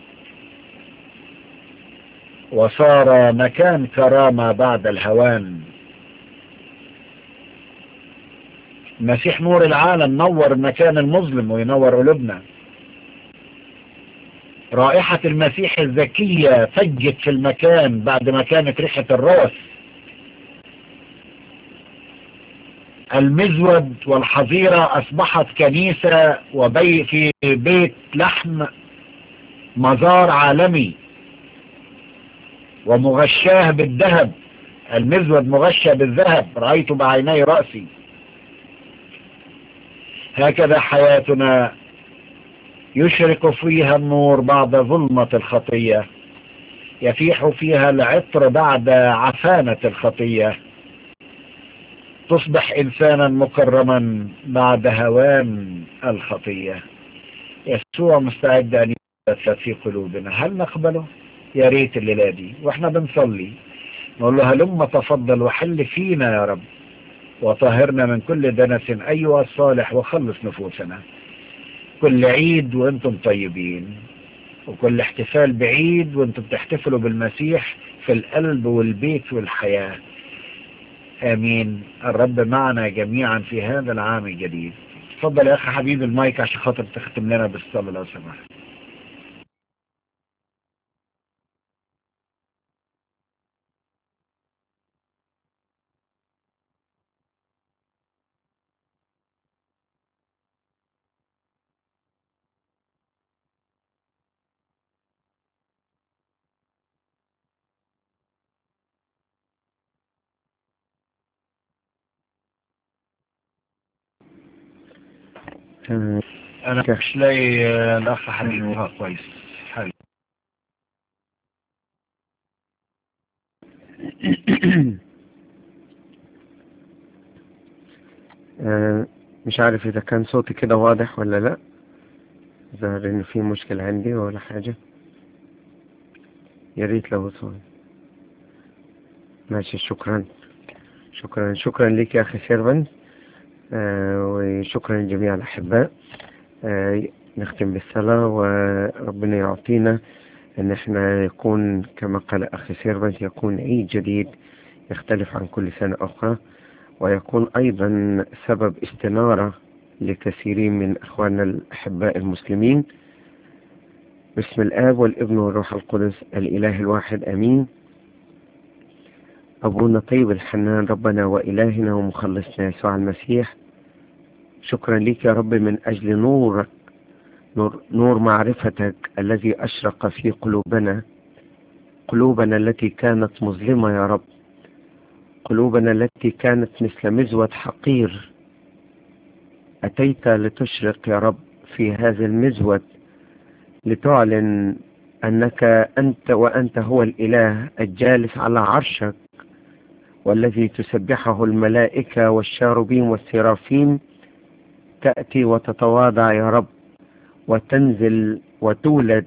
وصار مكان كرامة بعد الهوان المسيح نور العالم نور المكان المظلم وينور قلوبنا رائحة المسيح الذكية فجت في المكان بعد ما كانت ريحة الراس المزود والحظيرة أصبحت كنيسة وبي في بيت لحم مزار عالمي ومغشاه بالذهب المزود مغشى بالذهب رأيت بعيني رأسي هكذا حياتنا يشرق فيها النور بعد ظلمة الخطية يفيح فيها العطر بعد عفانة الخطية تصبح إنسانا مكرما بعد هوان الخطية يسوع مستعد أن يثبت في قلوبنا هل نقبله يا ريت الليلة دي واحنا بنصلي نقول له هلم تفضل وحل فينا يا رب وطهرنا من كل دنس أيها الصالح وخلص نفوسنا كل عيد وانتم طيبين وكل احتفال بعيد وانتم بتحتفلوا بالمسيح في القلب والبيت والحياة امين الرب معنا جميعا في هذا العام الجديد تفضل يا اخي حبيبي المايك عشان خاطر تختم لنا بالصلاة لو سمحت انا مش لاقي آه، الاخ حبيبي اه كويس حلو آه، مش عارف إذا كان صوتي كده واضح ولا لأ ظهر إن في مشكلة عندي ولا حاجة يا ريت لو صوت ماشي شكرا شكرا شكرا لك يا أخي سيرفن آه وشكرا لجميع الأحباء آه نختم بالصلاة وربنا يعطينا أن احنا يكون كما قال أخي سيرفنت يكون عيد جديد يختلف عن كل سنة أخرى ويكون أيضا سبب استنارة لكثيرين من أخواننا الأحباء المسلمين باسم الآب والابن والروح القدس الإله الواحد أمين أبونا طيب الحنان ربنا وإلهنا ومخلصنا يسوع المسيح شكرا لك يا رب من أجل نورك نور, نور معرفتك الذي أشرق في قلوبنا قلوبنا التي كانت مظلمة يا رب قلوبنا التي كانت مثل مزود حقير أتيت لتشرق يا رب في هذا المزود لتعلن أنك أنت وأنت هو الإله الجالس على عرشك والذي تسبحه الملائكة والشاربين والسرافين تأتي وتتواضع يا رب وتنزل وتولد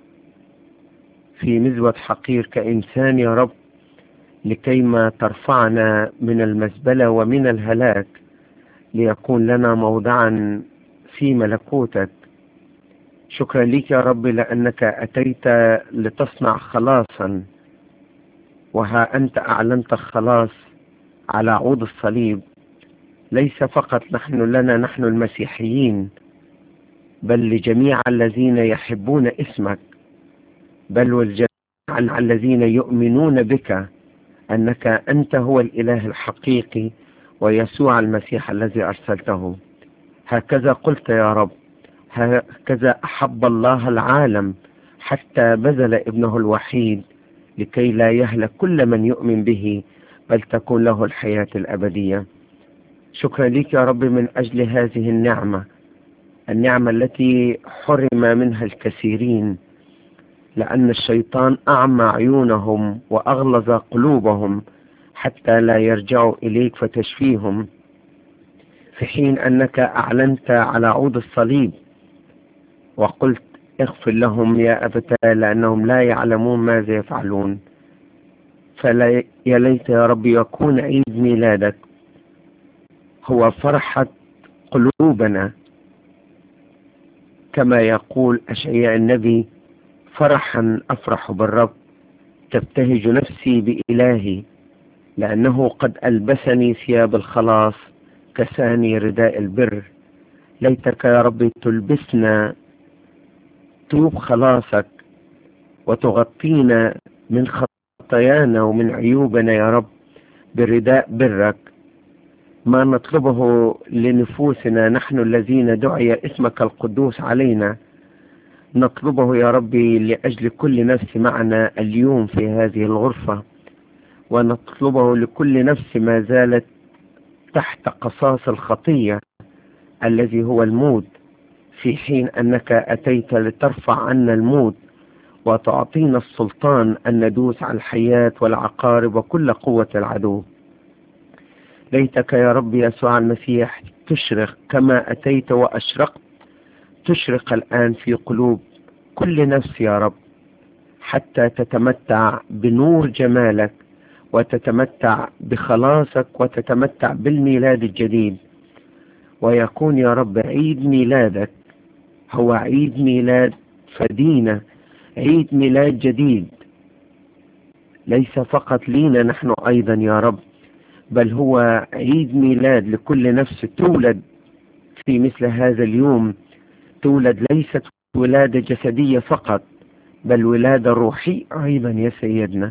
في مزود حقير كإنسان يا رب لكيما ترفعنا من المزبلة ومن الهلاك ليكون لنا موضعا في ملكوتك شكرا لك يا رب لأنك أتيت لتصنع خلاصا وها أنت أعلنت الخلاص على عود الصليب ليس فقط نحن لنا نحن المسيحيين بل لجميع الذين يحبون اسمك بل والجميع الذين يؤمنون بك أنك أنت هو الإله الحقيقي ويسوع المسيح الذي أرسلته هكذا قلت يا رب هكذا أحب الله العالم حتى بذل ابنه الوحيد لكي لا يهلك كل من يؤمن به بل تكون له الحياة الأبدية شكرا لك يا رب من أجل هذه النعمة النعمة التي حرم منها الكثيرين لأن الشيطان أعمى عيونهم وأغلظ قلوبهم حتى لا يرجعوا إليك فتشفيهم في حين أنك أعلنت على عود الصليب وقلت اغفر لهم يا أبتاه لأنهم لا يعلمون ماذا يفعلون فلا يا ليت يا رب يكون عيد ميلادك هو فرحة قلوبنا كما يقول أشعياء النبي فرحا أفرح بالرب تبتهج نفسي بإلهي لأنه قد ألبسني ثياب الخلاص كساني رداء البر ليتك يا رب تلبسنا توب خلاصك وتغطينا من خطايانا ومن عيوبنا يا رب برداء برك ما نطلبه لنفوسنا نحن الذين دعي اسمك القدوس علينا نطلبه يا ربي لأجل كل نفس معنا اليوم في هذه الغرفة ونطلبه لكل نفس ما زالت تحت قصاص الخطية الذي هو الموت في حين أنك أتيت لترفع عنا الموت وتعطينا السلطان أن ندوس على الحياة والعقارب وكل قوة العدو ليتك يا رب يسوع المسيح تشرق كما أتيت وأشرقت تشرق الآن في قلوب كل نفس يا رب حتى تتمتع بنور جمالك وتتمتع بخلاصك وتتمتع بالميلاد الجديد ويكون يا رب عيد ميلادك هو عيد ميلاد فدينا عيد ميلاد جديد ليس فقط لينا نحن أيضا يا رب بل هو عيد ميلاد لكل نفس تولد في مثل هذا اليوم تولد ليست ولادة جسدية فقط بل ولادة روحية أيضا يا سيدنا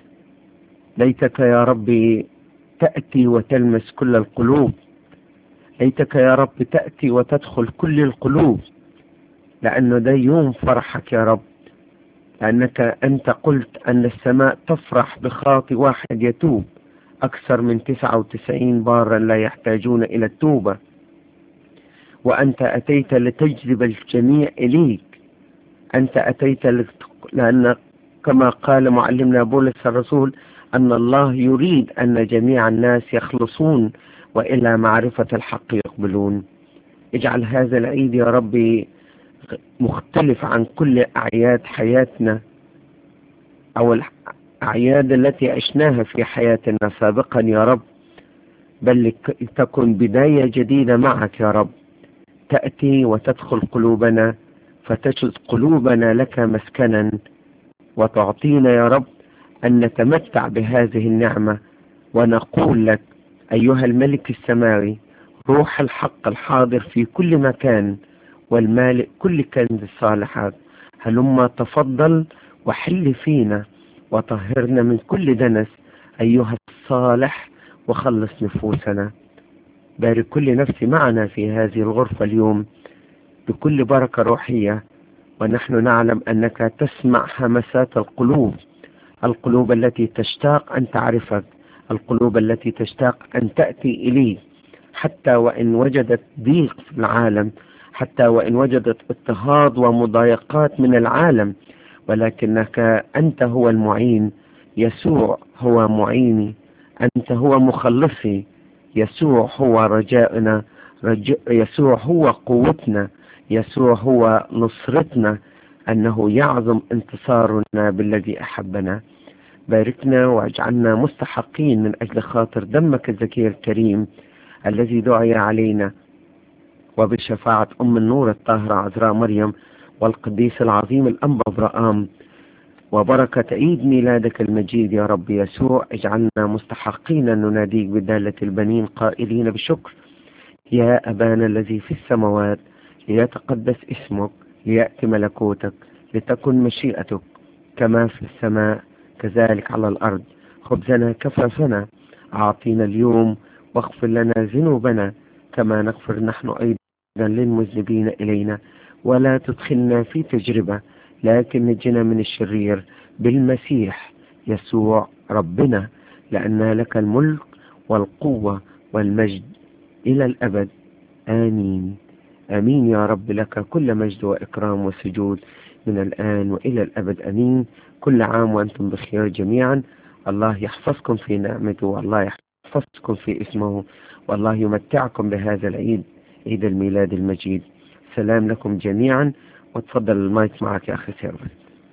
ليتك يا ربي تأتي وتلمس كل القلوب ليتك يا رب تأتي وتدخل كل القلوب لأنه ده يوم فرحك يا رب لأنك أنت قلت أن السماء تفرح بخاطي واحد يتوب أكثر من تسعة وتسعين بارا لا يحتاجون إلى التوبة وأنت أتيت لتجذب الجميع إليك أنت أتيت لأن كما قال معلمنا بولس الرسول أن الله يريد أن جميع الناس يخلصون وإلى معرفة الحق يقبلون اجعل هذا العيد يا ربي مختلف عن كل أعياد حياتنا أو الأعياد التي عشناها في حياتنا سابقا يا رب بل تكن بداية جديدة معك يا رب تأتي وتدخل قلوبنا فتجد قلوبنا لك مسكنا وتعطينا يا رب أن نتمتع بهذه النعمة ونقول لك أيها الملك السماوي روح الحق الحاضر في كل مكان والمالئ كل كنز الصالحات هلما تفضل وحل فينا وطهرنا من كل دنس أيها الصالح وخلص نفوسنا بارك كل نفس معنا في هذه الغرفة اليوم بكل بركة روحية ونحن نعلم أنك تسمع همسات القلوب القلوب التي تشتاق أن تعرفك القلوب التي تشتاق أن تأتي إليه حتى وإن وجدت ضيق في العالم حتى وإن وجدت اضطهاد ومضايقات من العالم ولكنك أنت هو المعين يسوع هو معيني أنت هو مخلصي يسوع هو رجاؤنا رج... يسوع هو قوتنا يسوع هو نصرتنا أنه يعظم انتصارنا بالذي أحبنا باركنا واجعلنا مستحقين من أجل خاطر دمك الزكي الكريم الذي دعي علينا وبشفاعة أم النور الطاهرة عذراء مريم والقديس العظيم الأنبا برآم وبركة عيد ميلادك المجيد يا رب يسوع اجعلنا مستحقين أن نناديك بدالة البنين قائلين بشكر يا أبانا الذي في السماوات ليتقدس اسمك ليأتي ملكوتك لتكن مشيئتك كما في السماء كذلك على الأرض خبزنا كفافنا أعطينا اليوم واغفر لنا ذنوبنا كما نغفر نحن أيضا للمذنبين إلينا ولا تدخلنا في تجربة لكن نجنا من الشرير بالمسيح يسوع ربنا لأن لك الملك والقوة والمجد إلى الأبد آمين آمين يا رب لك كل مجد وإكرام وسجود من الآن وإلى الأبد آمين كل عام وأنتم بخير جميعا الله يحفظكم في نعمته والله يحفظكم في اسمه والله يمتعكم بهذا العيد عيد الميلاد المجيد سلام لكم جميعا وتفضل المايك معك يا أخي سيرفن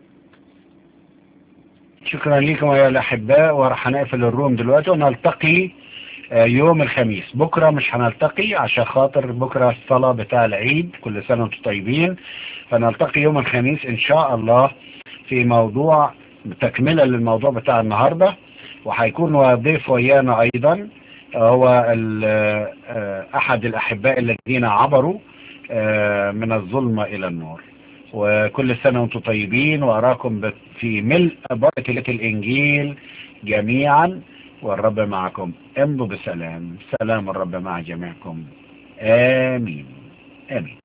شكرا لكم أيها الأحباء وراح نقفل الروم دلوقتي ونلتقي آه، يوم الخميس بكرة مش هنلتقي عشان خاطر بكرة الصلاة بتاع العيد كل سنة وانتم طيبين فنلتقي يوم الخميس إن شاء الله في موضوع تكملة للموضوع بتاع النهاردة وهيكون ضيف ويانا أيضا هو ال- آه، أحد الأحباء الذين عبروا آه، من الظلمة إلى النور وكل سنة وانتم طيبين وأراكم بت- في ملء بركة الإنجيل جميعا والرب معكم امضوا بسلام سلام الرب مع جميعكم آمين آمين